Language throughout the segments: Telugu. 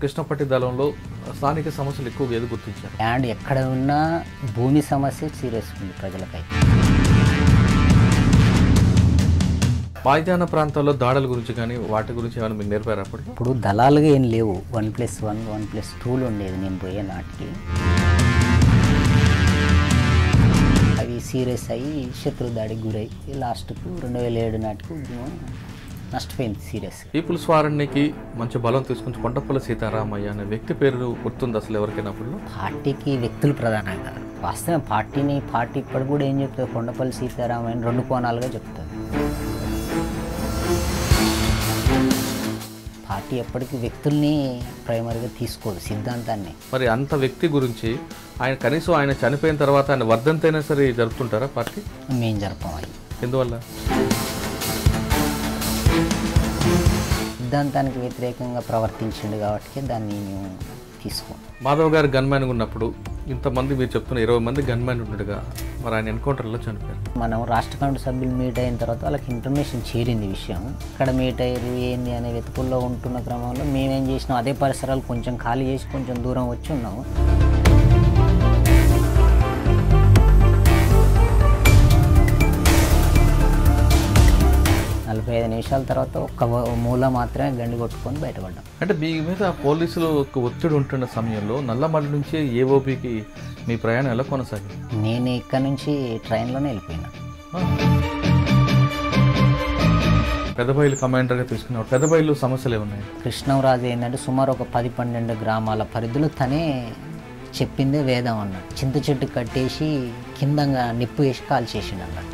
కృష్ణపట్టి దళంలో స్థానిక సమస్యలు ఎక్కువగా ఏది గుర్తించారు ల్యాండ్ ఎక్కడ ఉన్నా భూమి సమస్య సీరియస్ ఉంది ప్రజలకై మైదాన ప్రాంతాల్లో దాడుల గురించి కానీ వాటి గురించి ఏమైనా మీకు నేర్పారు అప్పుడు ఇప్పుడు దళాలుగా ఏం లేవు one plus one one plus టూలు ఉండేది నేను పోయే నాటికి అవి సీరియస్ అయ్యి శత్రు దాడికి గురై లాస్ట్కు రెండు వేల ఏడు నాటికి ఉద్యమం నష్టపోయింది సీరియస్ పీపుల్స్ వారానికి మంచి బలం తీసుకుని కొండపల్లి సీతారామయ్య అనే వ్యక్తి పేరు గుర్తుంది అసలు ఎవరికైనా అప్పుడు పార్టీకి వ్యక్తులు ప్రధానం కాదు వాస్తవం పార్టీని పార్టీ ఇప్పుడు కూడా ఏం చెప్తుంది కొండపల్లి సీతారామయ్య రెండు కోణాలుగా చెప్తుంది పార్టీ ఎప్పటికీ వ్యక్తుల్ని ప్రైమరీగా తీసుకోదు సిద్ధాంతాన్ని మరి అంత వ్యక్తి గురించి ఆయన కనీసం ఆయన చనిపోయిన తర్వాత ఆయన వర్ధంతైనా సరే జరుపుతుంటారా పార్టీ మేము జరపం అవి ఎందువల్ల సిద్ధాంతానికి వ్యతిరేకంగా ప్రవర్తించిండు కాబట్టి దాన్ని మేము తీసుకోం మాధవ్ గారు గన్మ్యాన్ ఉన్నప్పుడు ఇంతమంది మీరు చెప్తున్న ఇరవై మంది గన్మ్యాన్ ఉండగా మరి ఆయన ఎన్కౌంటర్లో చనిపోయారు మనం రాష్ట్ర కమిటీ సభ్యులు మీట్ అయిన తర్వాత వాళ్ళకి ఇన్ఫర్మేషన్ చేరింది ఈ విషయం ఇక్కడ మీట్ అయ్యారు ఏంది అనే వెతుకుల్లో ఉంటున్న క్రమంలో మేమేం చేసినాం అదే పరిసరాలు కొంచెం ఖాళీ చేసి కొంచెం దూరం వచ్చి ఉన్నాము నలభై ఐదు నిమిషాల తర్వాత ఒక్క మూల మాత్రమే గండి కొట్టుకొని బయటపడ్డాం అంటే మీ మీద పోలీసులు ఒక ఒత్తిడి ఉంటున్న సమయంలో నల్లమల్లి నుంచి ఏఓబికి మీ ప్రయాణం ఎలా కొనసాగింది నేను ఇక్కడ నుంచి ట్రైన్లోనే వెళ్ళిపోయినా పెదబయలు కమాండర్గా తీసుకున్నాడు పెదబయలు సమస్యలు ఏమున్నాయి కృష్ణంరాజు ఏంటంటే సుమారు ఒక పది పన్నెండు గ్రామాల పరిధిలో తనే చెప్పిందే వేదం అన్నట్టు చింత చెట్టు కట్టేసి కిందంగా నిప్పు వేసి కాల్చేసిండు అన్నట్టు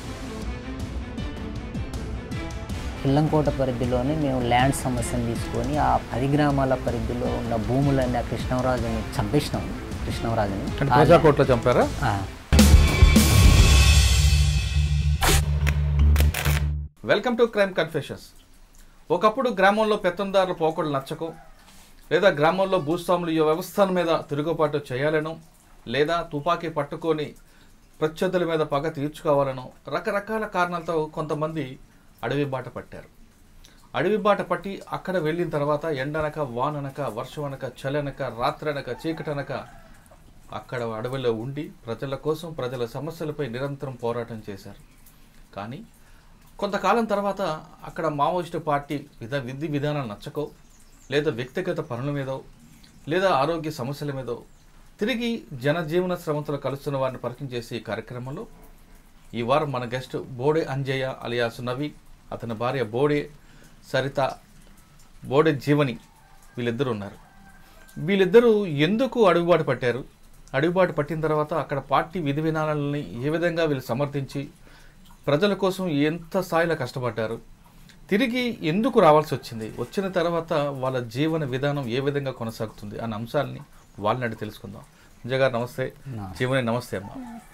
పిల్లంకోట పరిధిలోనే మేము ల్యాండ్ సమస్యను తీసుకొని ఆ పది గ్రామాల పరిధిలో ఉన్న భూములన్నీ ఆ కృష్ణంరాజుని చంపేసినాం కృష్ణంరాజుని అంటే ప్రజాకోట్లో చంపారా ఆ, వెల్కమ్ టు క్రైమ్ కన్ఫెషన్స్ ఒకప్పుడు గ్రామంలో పెత్తందారుల పోకడలు నచ్చకో లేదా గ్రామంలో భూస్వాములు ఈ వ్యవస్థల మీద తిరుగుబాటు చేయాలనో లేదా తుపాకీ పట్టుకొని ప్రత్యర్థుల మీద పగ తీర్చుకోవాలనో రకరకాల కారణాలతో కొంతమంది అడవి బాట పట్టారు అడవి బాట పట్టి అక్కడ వెళ్ళిన తర్వాత ఎండనక వాననక వర్షమనక చలనక రాత్రనక చీకటనక అక్కడ అడవిలో ఉండి ప్రజల కోసం ప్రజల సమస్యలపై నిరంతరం పోరాటం చేశారు కానీ కొంతకాలం తర్వాత అక్కడ మావోయిస్టు పార్టీ విధ విధి విధానాలు నచ్చకో లేదా వ్యక్తిగత పనుల మీదో లేదా ఆరోగ్య సమస్యల మీదో తిరిగి జనజీవన శ్రమంతో కలుస్తున్న వారిని పరిచయం చేసే ఈ కార్యక్రమంలో ఈ వారం మన గెస్ట్ బోడే అంజయ్య అలియాస్ నవి అతని భార్య బోడే సరిత బోడే జీవని వీళ్ళిద్దరూ ఉన్నారు వీళ్ళిద్దరూ ఎందుకు అడుగుబాటు పట్టారు అడుగుబాటు పట్టిన తర్వాత అక్కడ పార్టీ విధి విధానాలని ఏ విధంగా వీళ్ళు సమర్థించి ప్రజల కోసం ఎంత స్థాయిలో కష్టపడ్డారు తిరిగి ఎందుకు రావాల్సి వచ్చింది వచ్చిన తర్వాత వాళ్ళ జీవన విధానం ఏ విధంగా కొనసాగుతుంది అన్న అంశాలని వాళ్ళని అడిగి తెలుసుకుందాం అంజయ్ గారు నమస్తే జీవని నమస్తే అమ్మ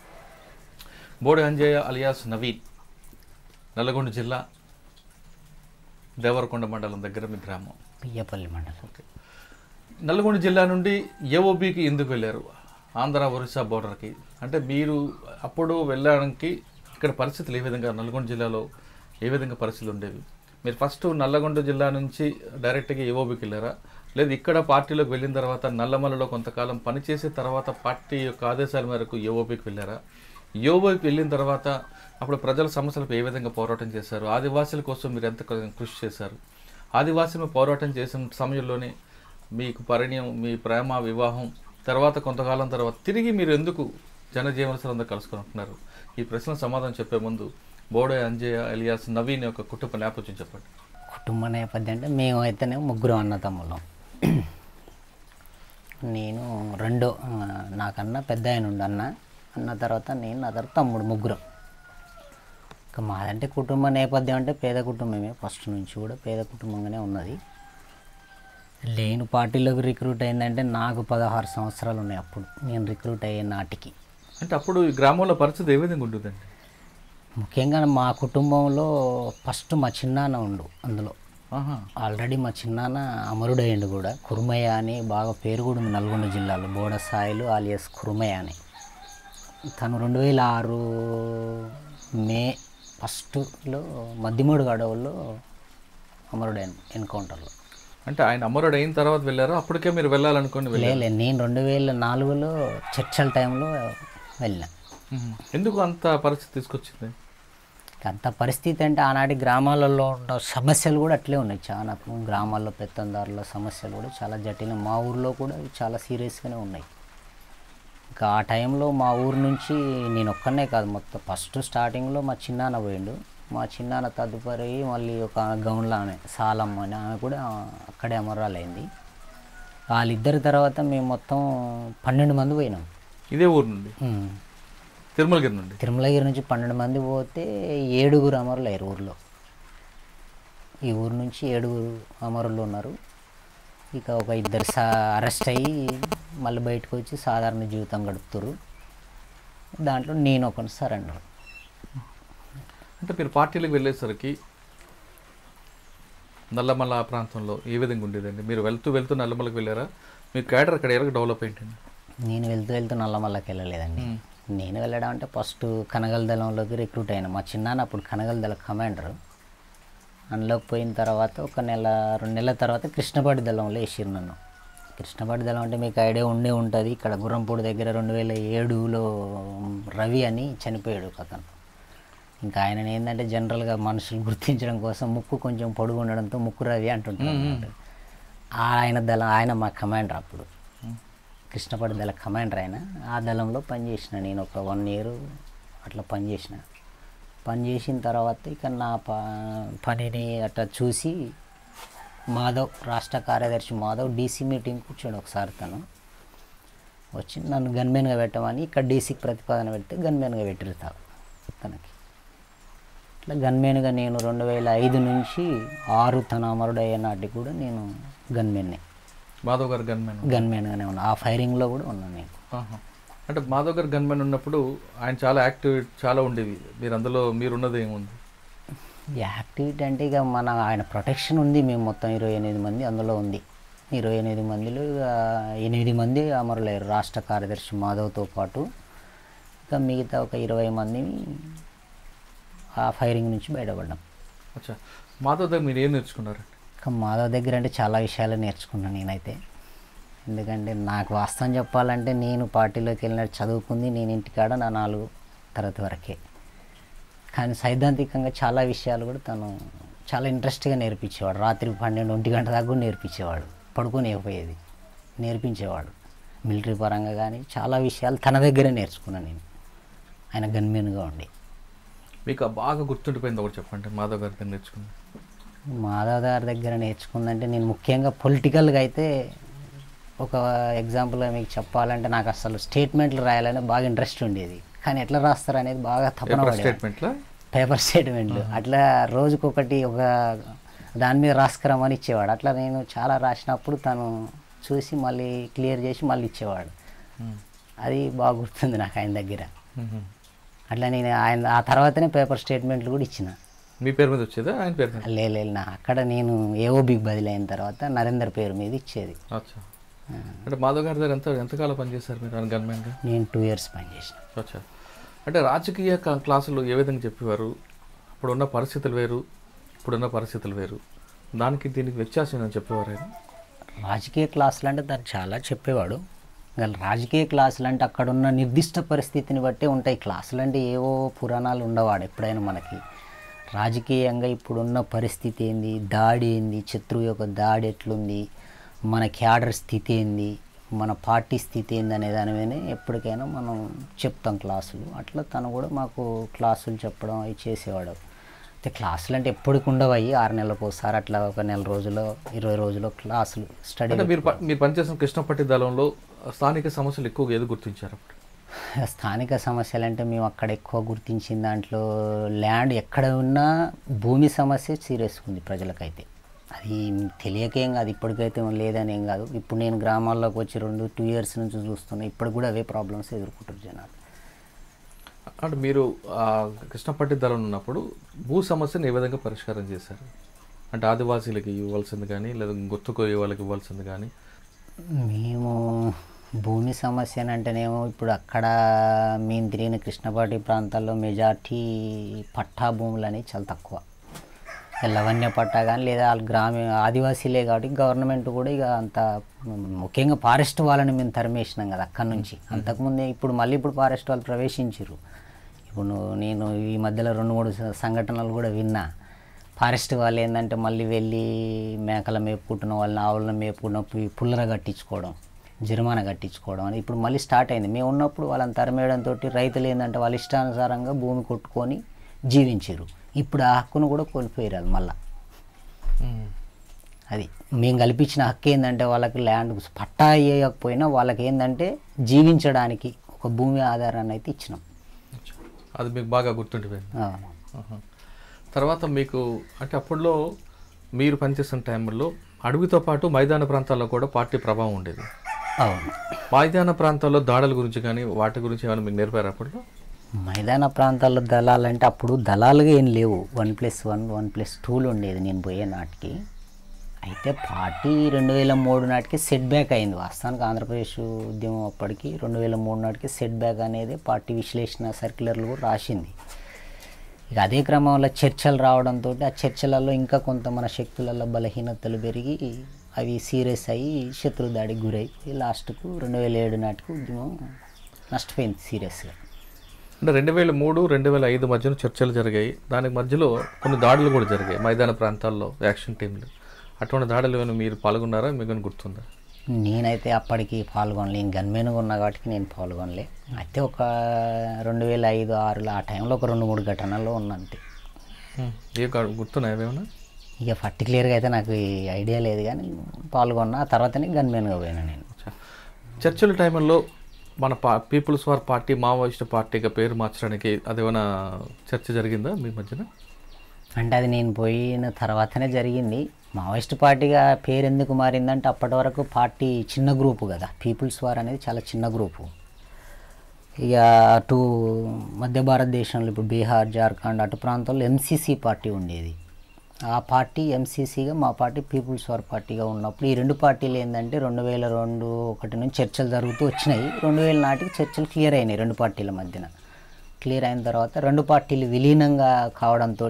బోడి అంజయ్య అలియాస్ నవీన్ నల్లగొండ జిల్లా దేవరకొండ మండలం దగ్గర మీ గ్రామం పియ్యపల్లి మండలం ఓకే నల్గొండ జిల్లా నుండి ఏఓబికి ఎందుకు వెళ్ళారు ఆంధ్ర ఒరిస్సా బోర్డర్కి అంటే మీరు అప్పుడు వెళ్ళడానికి ఇక్కడ పరిస్థితులు ఏ విధంగా నల్గొండ జిల్లాలో ఏ విధంగా పరిస్థితులు ఉండేవి మీరు ఫస్ట్ నల్లగొండ జిల్లా నుంచి డైరెక్ట్గా ఏఓబికి వెళ్ళారా లేదు ఇక్కడ పార్టీలోకి వెళ్ళిన తర్వాత నల్లమలలో కొంతకాలం పనిచేసిన తర్వాత పార్టీ యొక్క ఆదేశాల మేరకు ఏఓబికి వెళ్ళారా ఏఓబికి వెళ్ళిన తర్వాత అప్పుడు ప్రజల సమస్యలపై ఏ విధంగా పోరాటం చేశారు ఆదివాసుల కోసం మీరు ఎంత కృషి చేశారు ఆదివాసులు పోరాటం చేసిన సమయంలోనే మీకు పరిణయం మీ ప్రేమ వివాహం తర్వాత కొంతకాలం తర్వాత తిరిగి మీరు ఎందుకు జనజీవనస్తులందరూ కలుసుకుంటున్నారు ఈ ప్రశ్న సమాధానం చెప్పే ముందు బోడే అంజయ్య ఎలియాస్ నవీన్ యొక్క కుటుంబ నేపథ్యం చెప్పండి కుటుంబ నేపథ్యం అంటే మేము అయితేనే ముగ్గురు అన్నతమ్ములం నేను రెండో ఆ, నాకన్నా పెద్ద ఆయన ఉండు అన్న అన్న తర్వాత నేను నా తర్వాత తమ్ముడు ముగ్గురు ఇంకా మాదంటే కుటుంబ నేపథ్యం అంటే పేద కుటుంబమే ఫస్ట్ నుంచి కూడా పేద కుటుంబంగానే ఉన్నది లేని పార్టీలోకి రిక్రూట్ అయిందంటే నాకు పదహారు సంవత్సరాలు ఉన్నాయి అప్పుడు నేను రిక్రూట్ అయ్యే నాటికి అంటే అప్పుడు ఈ గ్రామంలో పరిస్థితి ఏ విధంగా ఉంటుందండి ముఖ్యంగా మా కుటుంబంలో ఫస్ట్ మా చిన్నాన్న ఉండు అందులో ఆహా ఆల్రెడీ మా చిన్నాన్న అమరుడయ్యండు కూడా కురుమయ్య అని బాగా పేరు కూడా ఉంది నల్గొండ జిల్లాలో బోడ సాయిలు ఆలియస్ కురుమయ్య అని తను రెండు వేల ఆరు మే ఫస్ట్లో మద్దిమూడు గడవల్లో అమరుడైన ఎన్కౌంటర్లో అంటే ఆయన అమరుడు అయిన తర్వాత వెళ్ళారా అప్పటికే మీరు వెళ్ళాలనుకుని వెళ్ళారు లేదు నేను రెండు వేల నాలుగులో చర్చల టైంలో వెళ్ళిన ఎందుకు అంత పరిస్థితి తీసుకొచ్చింది అంత పరిస్థితి అంటే ఆనాటి గ్రామాలలో ఉన్న సమస్యలు కూడా అట్లే ఉన్నాయి చాలా గ్రామాల్లో పెత్తందారుల సమస్యలు కూడా చాలా జటిలం మా ఊర్లో కూడా అవి చాలా సీరియస్గానే ఉన్నాయి ఇంకా ఆ టైంలో మా ఊరు నుంచి నేను ఒక్కనే కాదు మొత్తం ఫస్ట్ స్టార్టింగ్లో మా చిన్నాన్న పోయిండు మా చిన్నాన్న తదుపరి మళ్ళీ ఒక గౌన్లో ఆమె సాలమ్మ అని ఆమె కూడా అక్కడే అమరాలైంది వాళ్ళిద్దరి తర్వాత మేము మొత్తం పన్నెండు మంది పోయినాం ఇదే ఊరు నుండి ఉమ్. తిరుమలగిరి నుండి తిరుమలగిరి నుంచి పన్నెండు మంది పోతే ఏడుగురు అమరులు అయ్యారు ఊర్లో ఈ ఊరు నుంచి ఏడుగురు అమరులు ఉన్నారు ఇక ఒక ఇద్దరు సా అరెస్ట్ అయ్యి మళ్ళీ బయటకు వచ్చి సాధారణ జీవితం గడుపుతారు దాంట్లో నేను ఒకటి సరెండర్ అంటే మీరు పార్టీలకు వెళ్ళేసరికి నల్లమల్ల ఆ ప్రాంతంలో ఏ విధంగా ఉండేదండి మీరు వెళ్తూ వెళ్తూ నల్లమల్లకి వెళ్ళారా మీ క్యాడర్ అక్కడ ఎలా డెవలప్ అయింటండి నేను వెళ్తూ వెళ్తూ నల్లమల్లకి వెళ్ళలేదండి నేను వెళ్ళడం అంటే ఫస్ట్ కనగల దళంలోకి రిక్రూట్ అయినా మా చిన్నాన్న అప్పుడు కనగల దళ కమాండర్ అందులోకి పోయిన తర్వాత ఒక నెల రెండు నెలల తర్వాత కృష్ణపాటి దళంలో వేసిరు నన్ను కృష్ణపాటి దళం అంటే మీకు ఐడియా ఉండే ఉంటుంది ఇక్కడ గుర్రంపూడి దగ్గర రెండు వేల ఏడులో రవి అని చనిపోయాడు ఒక అతను ఇంకా ఆయన ఏంటంటే జనరల్గా మనుషులు గుర్తించడం కోసం ముక్కు కొంచెం పొడుగు ఉండడంతో ముక్కు రవి అంటుంటారు అన్నమాట. ఆయన దళం ఆయన మా కమాండర్ అప్పుడు కృష్ణపడి దళ కమాండర్ ఆయన ఆ దళంలో పనిచేసిన నేను ఒక వన్ ఇయర్ అట్లా పనిచేసిన పనిచేసిన తర్వాత ఇక నా ప పనిని అట్లా చూసి మాధవ్ రాష్ట్ర కార్యదర్శి మాధవ్ డీసీ మీటింగ్ కూర్చోండి ఒకసారి తను వచ్చి నన్ను గన్మెన్గా పెట్టమని ఇక్కడ డీసీకి ప్రతిపాదన పెడితే గన్మెన్గా పెట్టిరుతావు తనకి ఇట్లా గన్మెన్గా నేను రెండు వేల ఐదు నుంచి ఆరు తన అమరుడు అయ్యే నాటికి కూడా నేను గన్మెన్నే మాధవ్ గారు గన్మెన్ గన్మెన్గానే ఉన్నా ఆ ఫైరింగ్లో కూడా ఉన్నాను నేను అంటే మాధవ్ గారు గన్మెన్ ఉన్నప్పుడు ఆయన చాలా యాక్టివ్ చాలా ఉండేవి మీరు అందులో మీరున్నది ఏముంది యాక్టివిటీ అంటే ఇక మన ఆయన ప్రొటెక్షన్ ఉంది మేము మొత్తం ఇరవై ఎనిమిది మంది అందులో ఉంది ఇరవై ఎనిమిది మందిలో ఇక ఎనిమిది మంది అమరులయ్యారు రాష్ట్ర కార్యదర్శి మాధవ్తో పాటు ఇక మిగతా ఒక ఇరవై మందిని ఆ ఫైరింగ్ నుంచి బయటపడ్డాం అచ్చా మాధవ్ దగ్గర మీరు ఏం నేర్చుకున్నారండి ఇంకా మాధవ్ దగ్గర అంటే చాలా విషయాలు నేర్చుకున్నాను నేనైతే ఎందుకంటే నాకు వాస్తవం చెప్పాలంటే నేను పార్టీలోకి వెళ్ళినట్టు చదువుకుంది నేను ఇంటికాడ నా నాలుగు తరగతి వరకే కానీ సైద్ధాంతికంగా చాలా విషయాలు కూడా తను చాలా ఇంట్రెస్ట్గా నేర్పించేవాడు రాత్రి పన్నెండు ఒంటి గంట దాకా కూడా నేర్పించేవాడు పడుకోనిపోయేది నేర్పించేవాడు మిలిటరీ పరంగా కానీ చాలా విషయాలు తన దగ్గరే నేర్చుకున్నాను నేను ఆయన గన్మెన్గా ఉండి మీకు ఆ బాగా గుర్తుండిపోయింది ఒకటి చెప్పండి మాధవ్ గారి దగ్గర నేర్చుకుంది మాధవ్ గారి దగ్గర నేర్చుకుందంటే నేను ముఖ్యంగా పొలిటికల్గా అయితే ఒక ఎగ్జాంపుల్గా మీకు చెప్పాలంటే నాకు అసలు స్టేట్మెంట్లు రాయాలని బాగా ఇంట్రెస్ట్ ఉండేది కానీ ఎట్లా రాస్తారు అనేది బాగా తప్పన పేపర్ పడేది స్టేట్మెంట్లో పేపర్ స్టేట్మెంట్లు అట్లా రోజుకొకటి ఒక దాని మీద రాసుకురమని ఇచ్చేవాడు అట్లా నేను చాలా రాసినప్పుడు తను చూసి మళ్ళీ క్లియర్ చేసి మళ్ళీ ఇచ్చేవాడు అది బాగా గుర్తుంది నాకు ఆయన దగ్గర అట్లా నేను ఆయన ఆ తర్వాతనే పేపర్ స్టేట్మెంట్లు కూడా ఇచ్చిన మీ పేరు మీద వచ్చేదా ఆయన పేరు మీద లే లే, నా అక్కడ నేను ఏఓబికి బదిలీ అయిన తర్వాత నరేందర్ పేరు మీద ఇచ్చేది అచ్చా అంటే మాధవ్ గారి దగ్గర ఎంత ఎంతకాలం పనిచేశారు మీరు ఆయన గన్మెన్గా నేను టూ ఇయర్స్ పనిచేసిన అచ్చా అంటే రాజకీయ క- క్లాసులు ఏ విధంగా చెప్పేవారు అప్పుడున్న పరిస్థితులు వేరు ఇప్పుడున్న పరిస్థితులు వేరు దానికి దీనికి వ్యత్యాసం ఏందని చెప్పేవారు ఆయన రాజకీయ క్లాసులు అంటే తను చాలా చెప్పేవాడు ఇంకా రాజకీయ క్లాసులు అంటే అక్కడ ఉన్న నిర్దిష్ట పరిస్థితిని బట్టే ఉంటాయి క్లాసులు అంటే ఏవో పురాణాలు ఉండవాడు ఎప్పుడైనా మనకి రాజకీయంగా ఇప్పుడున్న పరిస్థితి ఏంది దాడి ఏంది శత్రువు యొక్క దాడి ఎట్లుంది మన క్యాడర్ స్థితి ఏంది మన పార్టీ స్థితి ఏంది అనే దాని మీదనే ఎప్పటికైనా మనం చెప్తాం క్లాసులు అట్లా తను కూడా మాకు క్లాసులు చెప్పడం అవి చేసేవాడు అయితే క్లాసులు అంటే ఎప్పటికి ఉండవు అయ్యి ఆరు నెలలకు ఒకసారి అట్లా ఒక నెల రోజులో ఇరవై రోజుల్లో క్లాసులు స్టడీ అంటే మీరు ప- మీరు పనిచేసిన కృష్ణపట్టి దళంలో స్థానిక సమస్యలు ఎక్కువగా ఏది గుర్తించారు అప్పుడు స్థానిక సమస్యలు అంటే మేము అక్కడ ఎక్కువ గుర్తించిన దాంట్లో ల్యాండ్ ఎక్కడ ఉన్నా భూమి సమస్య సీరియస్ ఉంది ప్రజలకైతే అది తెలియకేం కాదు ఇప్పటికైతే లేదని ఏం కాదు ఇప్పుడు నేను గ్రామాల్లోకి వచ్చి రెండు టూ ఇయర్స్ నుంచి చూస్తున్నా ఇప్పటికి కూడా అవే ప్రాబ్లమ్స్ ఎదుర్కొంటారు జనాలు అంటే మీరు ఆ కృష్ణపట్టి దళం ఉన్నప్పుడు భూ సమస్యను ఏ విధంగా పరిష్కారం చేశారు అంటే ఆదివాసీలకి ఇవ్వాల్సింది కానీ లేదా గుర్తుకోయే వాళ్ళకి ఇవ్వాల్సింది కానీ మేము భూమి సమస్య అంటేనేమో ఇప్పుడు అక్కడ మేము తిరిగిన కృష్ణపాటి ప్రాంతాల్లో మెజార్టీ పట్టా భూములు అనేవి చాలా తక్కువ లవణ్య పట్టా కానీ లేదా వాళ్ళు గ్రామీణ ఆదివాసీలే కాబట్టి గవర్నమెంట్ కూడా ఇక అంత ముఖ్యంగా ఫారెస్ట్ వాళ్ళని మేము తరిమేసినాం కదా అక్కడి నుంచి అంతకుముందే ఇప్పుడు మళ్ళీ ఇప్పుడు ఫారెస్ట్ వాళ్ళు ప్రవేశించారు ఇప్పుడు నువ్వు- నేను ఈ మధ్యలో రెండు మూడు స- సంఘటనలు కూడా విన్నా ఫారెస్ట్ వాళ్ళు ఏంటంటే మళ్ళీ వెళ్ళి మేకల మేపుకుంటున్న వాళ్ళని ఆవులను మేపుకున్న పుల్లర కట్టించుకోవడం జరిమానా కట్టించుకోవడం అని ఇప్పుడు మళ్ళీ స్టార్ట్ అయింది మేము ఉన్నప్పుడు వాళ్ళని తరిమేయడంతో రైతులు ఏంటంటే వాళ్ళ ఇష్టానుసారంగా భూమి కొట్టుకొని జీవించారు ఇప్పుడు ఆ హక్కును కూడా కోల్పోయారు అది మళ్ళీ అది మేము కల్పించిన హక్కు ఏంటంటే వాళ్ళకి ల్యాండ్ పట్టా ఇవ్వకపోయినా వాళ్ళకి ఏంటంటే జీవించడానికి ఒక భూమి ఆధారాన్ని అయితే ఇచ్చినాం అది మీకు బాగా గుర్తుండిపోయింది ఆ. ఆహా. తర్వాత మీకు అంటే అప్పట్లో మీరు పనిచేస్తున్న టైంలో అడవితో పాటు మైదాన ప్రాంతాల్లో కూడా పార్టీ ప్రభావం ఉండేది అవును మైదాన ప్రాంతాల్లో దాడుల గురించి కానీ వాటి గురించి ఏమైనా మీకు నేర్పారు అప్పట్లో మైదాన ప్రాంతాల్లో దళాలంటే అప్పుడు దళాలుగా ఏం లేవు one plus one one plus టూలు ఉండేది నేను పోయే నాటికి అయితే పార్టీ రెండు వేల మూడు నాటికి సెట్ బ్యాక్ అయింది వాస్తవానికి ఆంధ్రప్రదేశ్ ఉద్యమం అప్పటికి రెండు వేల మూడు నాటికి సెట్ బ్యాక్ అనేది పార్టీ విశ్లేషణ సర్క్యులర్లు కూడా రాసింది ఇక అదే క్రమంలో చర్చలు రావడంతో ఆ చర్చలలో ఇంకా కొంత మన శక్తులలో బలహీనతలు పెరిగి అవి సీరియస్ అయ్యి శత్రు దాడికి గురైపోయి లాస్ట్కు రెండు వేల ఏడు నాటికి ఉద్యమం నష్టపోయింది సీరియస్గా అంటే రెండు వేల మూడు రెండు వేల ఐదు మధ్యన చర్చలు జరిగాయి దానికి మధ్యలో కొన్ని దాడులు కూడా జరిగాయి మైదాన ప్రాంతాల్లో యాక్షన్ టీంలు అటువంటి దాడులు ఏమైనా మీరు పాల్గొన్నారా మీకు ఏమైనా గుర్తుందా నేనైతే అప్పటికి పాల్గొనలే నేను గన్మెన్గా ఉన్నా కాబట్టి నేను పాల్గొనలే అయితే ఒక రెండు వేల ఐదు ఆరులో ఆ టైంలో ఒక రెండు మూడు ఘటనల్లో ఉన్నా అంతే ఏ గా- గుర్తున్నాయా ఏమైనా ఇక పర్టికులర్గా అయితే నాకు ఈ ఐడియా లేదు కానీ పాల్గొన్నా ఆ తర్వాతనే గన్మెన్గా పోయినా నేను అచ్చా. చర్చల టైంలో మన పా పీపుల్స్ వార్ పార్టీ మావోయిస్ట్ పార్టీగా పేరు మార్చడానికి అదేమైనా చర్చ జరిగిందా మీ మధ్యన అంటే అది నేను పోయిన తర్వాతనే జరిగింది మావోయిస్ట్ పార్టీగా పేరు ఎందుకు మారిందంటే అప్పటి వరకు పార్టీ చిన్న గ్రూపు కదా పీపుల్స్ వార్ అనేది చాలా చిన్న గ్రూపు ఇక అటు మధ్య భారతదేశంలో ఇప్పుడు బీహార్ జార్ఖండ్ అటు ప్రాంతాల్లో ఎంసీసీ పార్టీ ఉండేది ఆ పార్టీ ఎంసీసీగా మా పార్టీ పీపుల్స్ వార్ పార్టీగా ఉన్నప్పుడు ఈ రెండు పార్టీలు ఏంటంటే రెండు వేల రెండు ఒకటి నుంచి చర్చలు జరుగుతూ వచ్చినాయి రెండు వేల నాటికి చర్చలు క్లియర్ అయినాయి రెండు పార్టీల మధ్యన క్లియర్ అయిన తర్వాత రెండు పార్టీలు విలీనంగా కావడంతో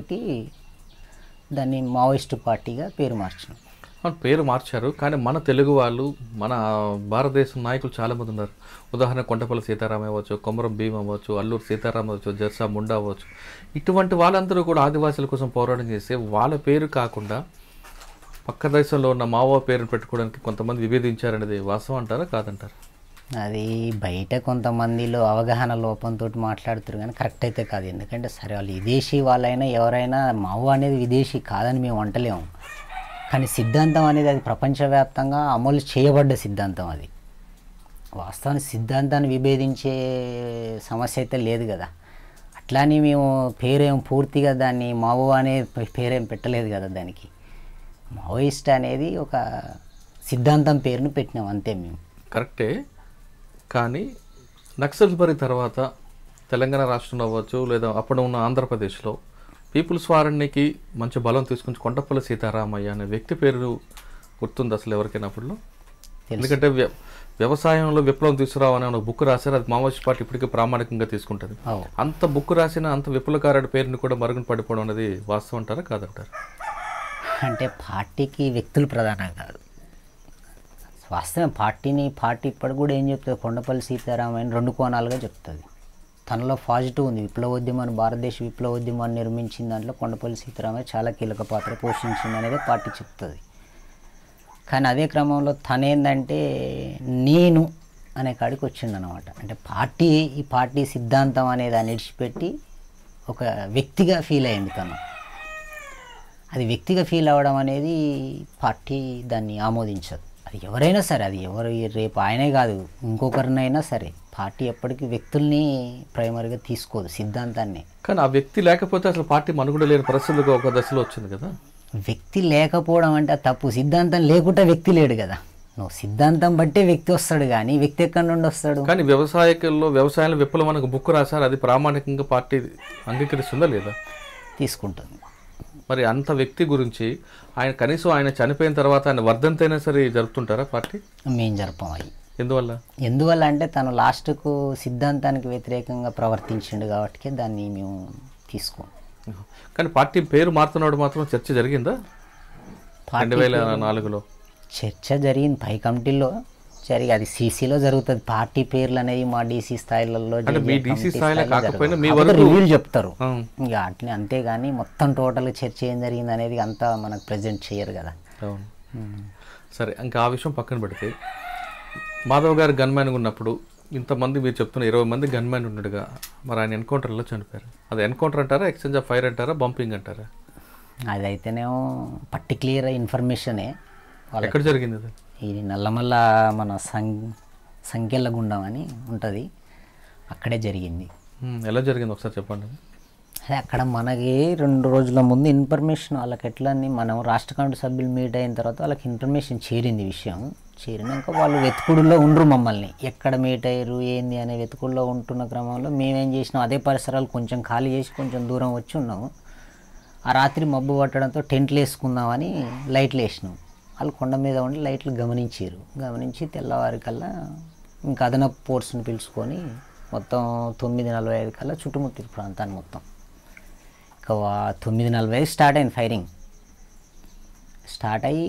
దాన్ని మావోయిస్టు పార్టీగా పేరు మార్చినాం అవును, పేరు మార్చారు కానీ మన తెలుగు వాళ్ళు మన భారతదేశం నాయకులు చాలా మంది ఉన్నారు ఉదాహరణ కొండపల్లి సీతారాం అవ్వచ్చు కొమరం భీమ్ అవ్వచ్చు అల్లూరు సీతారాం అవ్వచ్చు జర్సా ముండా అవ్వచ్చు ఇటువంటి వాళ్ళందరూ కూడా ఆదివాసుల కోసం పోరాటం చేస్తే వాళ్ళ పేరు కాకుండా పక్క దేశంలో ఉన్న మావో పేరును పెట్టుకోవడానికి కొంతమంది విభేదించారనేది వాస్తవం అంటారా కాదంటారా అది బయట కొంతమందిలో అవగాహన లోపంతో మాట్లాడుతారు కానీ కరెక్ట్ అయితే కాదు ఎందుకంటే సరే వాళ్ళు విదేశీ వాళ్ళైనా ఎవరైనా మావు అనేది విదేశీ కాదని మేము అంటలేము కానీ సిద్ధాంతం అనేది అది ప్రపంచవ్యాప్తంగా అమలు చేయబడ్డ సిద్ధాంతం అది వాస్తవానికి సిద్ధాంతాన్ని విభేదించే సమస్య అయితే లేదు కదా అట్లానే మేము పేరేం పూర్తిగా దాన్ని మావో అనే పేరేం పెట్టలేదు కదా దానికి మావోయిస్ట్ అనేది ఒక సిద్ధాంతం పేరును పెట్టినాం అంతే మేము కరెక్టే కానీ నక్సల్ బరి తర్వాత తెలంగాణ రాష్ట్రంలో అవ్వచ్చు లేదా అప్పుడు ఉన్న ఆంధ్రప్రదేశ్లో పీపుల్స్ వారానికి మంచి బలం తీసుకుని కొండపల్లి సీతారామయ్య అనే వ్యక్తి పేరు గుర్తుంది అసలు ఎవరికైనా అప్పుడులో ఎందుకంటే వ్య- వ్యవసాయంలో విప్లవం తీసుకురావని ఒక బుక్ రాశారు అది మావోయిస్ట్ పార్టీ ఇప్పటికీ ప్రామాణికంగా తీసుకుంటుంది అవు అంత బుక్ రాసిన అంత విప్లవకారుడి పేరుని కూడా మరుగున పడిపోవడం అనేది వాస్తవం అంటారా కాదంటారు అంటే పార్టీకి వ్యక్తులు ప్రధానం కాదు వాస్తవం పార్టీని పార్టీ ఇప్పటికి కూడా ఏం చెప్తుంది కొండపల్లి సీతారామయ్య రెండు కోణాలుగా చెప్తుంది తనలో పాజిటివ్ ఉంది విప్లవోద్యమాన్ని భారతదేశ విప్లవోద్యమాన్ని నిర్మించిన దాంట్లో కొండపల్లి సీతారామయ్య చాలా కీలక పాత్ర పోషించింది అనేది పార్టీ చెప్తుంది కానీ అదే క్రమంలో తనేందంటే నేను అనే కాడికి వచ్చిండు అనమాట అంటే పార్టీ ఈ పార్టీ సిద్ధాంతం అనేది దాన్ని విడిచిపెట్టి ఒక వ్యక్తిగా ఫీల్ అయింది తను అది వ్యక్తిగా ఫీల్ అవ్వడం అనేది పార్టీ దాన్ని ఆమోదించదు అది ఎవరైనా సరే అది ఎవరు రేపు ఆయనే కాదు ఇంకొకరినైనా సరే పార్టీ ఎప్పటికీ వ్యక్తుల్ని ప్రైమరీగా తీసుకోదు సిద్ధాంతాన్ని కానీ ఆ వ్యక్తి లేకపోతే అసలు పార్టీ మనుగడ లేని పరిస్థితులకు ఒక దశలో వచ్చింది కదా వ్యక్తి లేకపోవడం అంటే అది తప్పు సిద్ధాంతం లేకుండా వ్యక్తి లేడు కదా నువ్వు సిద్ధాంతం బట్టే వ్యక్తి వస్తాడు కానీ వ్యక్తి ఎక్కడి నుండి వస్తాడు కానీ వ్యవసాయకుల్లో వ్యవసాయంలో విప్లవం మనకు బుక్ రాశారు అది ప్రామాణికంగా పార్టీ అంగీకరిస్తుందా లేదా తీసుకుంటుంది మరి అంత వ్యక్తి గురించి ఆయన కనీసం ఆయన చనిపోయిన తర్వాత ఆయన వర్ధంతైనా సరే జరుపుతుంటారా పార్టీ మేము జరపం అవి ఎందువల్ల ఎందువల్ల అంటే తను లాస్ట్కు సిద్ధాంతానికి వ్యతిరేకంగా ప్రవర్తించిండు కాబట్టి దాన్ని మేము తీసుకోం కానీ పార్టీ పేరు మారుతున్నాడు మాత్రం చర్చ జరిగిందా రెండు వేల నాలుగులో చర్చ జరిగింది పై కమిటీలో జరిగి అది సీసీలో జరుగుతుంది పార్టీ పేర్లు అనేవి మా డీసీ స్థాయిలలో అంటే మీ జరిగే DC కమిటీ స్థాయిలో స్థాయిలో కాకపోయినా జరగదు. మీ కాకపోతే వరకు- రివ్యూలు చెప్తారు ఆ, ఇక అట్లే అంతేగాని మొత్తం టోటల్ చర్చ ఏం జరిగింది అనేది అంతా మనకు ప్రజెంట్ చేయరు కదా అవును సరే ఇంకా ఆ విషయం పక్కన పెడితే మాధవ్ గారు గన్మ్యాన్ ఉన్నప్పుడు ఇంతమంది మీరు చెప్తున్న ఇరవై మంది గన్మ్యాన్ ఉన్నాడుగా మరి ఆయన ఎన్కౌంటర్లో చనిపోయారు అది ఎన్కౌంటర్ అంటారా ఎక్స్చేంజ్ ఆఫ్ ఫైర్ అంటారా బంపింగ్ అంటారా అదైతేనేమో పర్టిక్యులర్ ఇన్ఫర్మేషనే వాళ్ళ ఎక్కడ జరిగింది అది ఇది నల్లమల్ల మన సం సంఖ్యల గుండం అని ఉంటుంది అక్కడే జరిగింది ఉమ్, ఎలా జరిగింది ఒకసారి చెప్పండి అదే అక్కడ మనకి రెండు రోజుల ముందు ఇన్ఫర్మేషన్ వాళ్ళకి ఎట్లా అని మనం రాష్ట్ర కమిటీ సభ్యులు మీట్ అయిన తర్వాత వాళ్ళకి ఇన్ఫర్మేషన్ చేరింది ఈ విషయం చేరినాక వాళ్ళు వెతుకుడులో ఉండ్రు మమ్మల్ని ఎక్కడ మీట్ అయ్యారు ఏంది అనే వెతుకుల్లో ఉంటున్న క్రమంలో మేమేం చేసినాం అదే పరిసరాలు కొంచెం ఖాళీ చేసి కొంచెం దూరం వచ్చి ఉన్నాము ఆ రాత్రి మబ్బు పట్టడంతో టెంట్లు వేసుకుందామని లైట్లు వేసినాం వాళ్ళు కొండ మీద ఉండి లైట్లు గమనించారు గమనించి తెల్లవారికల్లా ఇంకా అదనపు పోర్ట్స్ని పిలుచుకొని మొత్తం తొమ్మిది నలభై ఐదు కల్లా చుట్టుముట్టిరు ప్రాంతాన్ని మొత్తం ఇంకా వా- తొమ్మిది నలభై ఐదు స్టార్ట్ అయింది ఫైరింగ్ స్టార్ట్ అయ్యి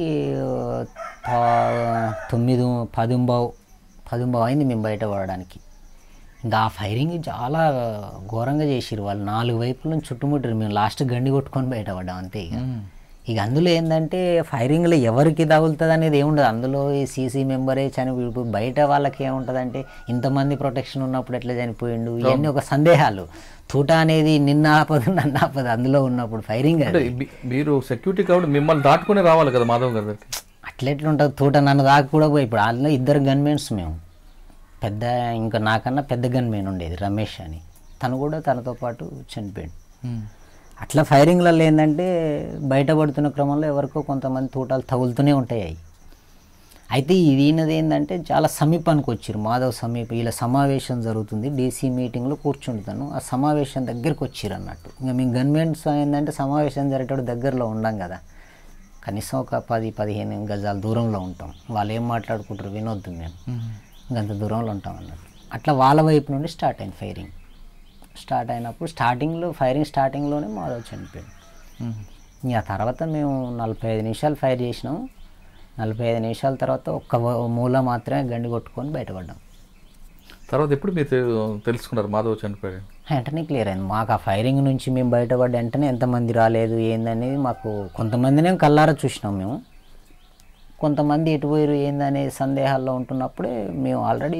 తా- తొమ్మిది పదింబావు పదింబావు అయింది మేము బయట పడడానికి ఇంకా ఆ ఫైరింగ్ చాలా ఘోరంగా చేసిరు వాళ్ళు నాలుగు వైపుల నుంచి చుట్టుముట్టారు మేము లాస్ట్ గండి కొట్టుకొని బయటపడ్డాం అంతే ఇక ఇక అందులో ఏంటంటే ఫైరింగ్లో ఎవరికి తగులుతుంది అనేది ఏముండదు అందులో ఈ సీసీ మెంబరే చనిపోయి ఇప్పుడు బయట వాళ్ళకి ఏముంటుంది ఇంతమంది ప్రొటెక్షన్ ఉన్నప్పుడు ఎట్లా చనిపోయిండు ఇవన్నీ ఒక సందేహాలు తూట అనేది నిన్న ఆపదు నన్ను ఆపదు అందులో ఉన్నప్పుడు ఫైరింగ్ అంటే అది మీ- మీరు సెక్యూరిటీ కాబట్టి మిమ్మల్ని దాటుకుని రావాలి కదా మాధవ్ గారి దగ్గరికి అట్లెట్లుంటుంది తూట నన్ను దాకా కూడా పోయి ఇప్పుడు అందులో ఇద్దరు గన్మెన్స్ మేము పెద్ద ఇంకా నాకన్నా పెద్ద గన్మెన్ ఉండేది రమేష్ అని తను కూడా తనతో పాటు చనిపోయాడు అట్లా ఫైరింగ్లలో ఏంటంటే బయటపడుతున్న క్రమంలో ఎవరికో కొంతమంది తూటాలు తగులుతూనే ఉంటాయి అవి అయితే ఇది ఈయనది ఏంటంటే చాలా సమీపానికి వచ్చారు మాధవ్ సమీప వీళ్ళ సమావేశం జరుగుతుంది డీసీ మీటింగ్లో కూర్చుంటాను ఆ సమావేశం దగ్గరికి వచ్చారు అన్నట్టు ఇంకా మేము గవర్నమెంట్స్ ఏంటంటే సమావేశం జరిగేటప్పుడు దగ్గరలో ఉండం కదా కనీసం ఒక పది పదిహేను గజాల దూరంలో ఉంటాం వాళ్ళు ఏం మాట్లాడుకుంటారు వినొద్దు మేము ఇంకంత దూరంలో ఉంటాం అన్నట్టు అట్లా వాళ్ళ వైపు నుండి స్టార్ట్ అయింది ఫైరింగ్ స్టార్ట్ అయినప్పుడు స్టార్టింగ్లో ఫైరింగ్ స్టార్టింగ్లోనే మాధవ్ చనిపోయాడు ఇంకా తర్వాత మేము నలభై ఐదు నిమిషాలు ఫైర్ చేసినాం నలభై ఐదు నిమిషాల తర్వాత ఒక్క వ- మూల మాత్రమే గండి కొట్టుకొని బయటపడ్డాం తర్వాత ఎప్పుడు మీరు తె- తెలుసుకున్నారు మాధవ్ చనిపోయారు వెంటనే క్లియర్ అయింది మాకు ఆ ఫైరింగ్ నుంచి మేము బయటపడ్డ వెంటనే ఎంతమంది రాలేదు ఏందనేది మాకు కొంతమందినే కల్లారా చూసినాం మేము కొంతమంది ఎటు పోయారు ఏందనే సందేహాల్లో ఉంటున్నప్పుడే మేము ఆల్రెడీ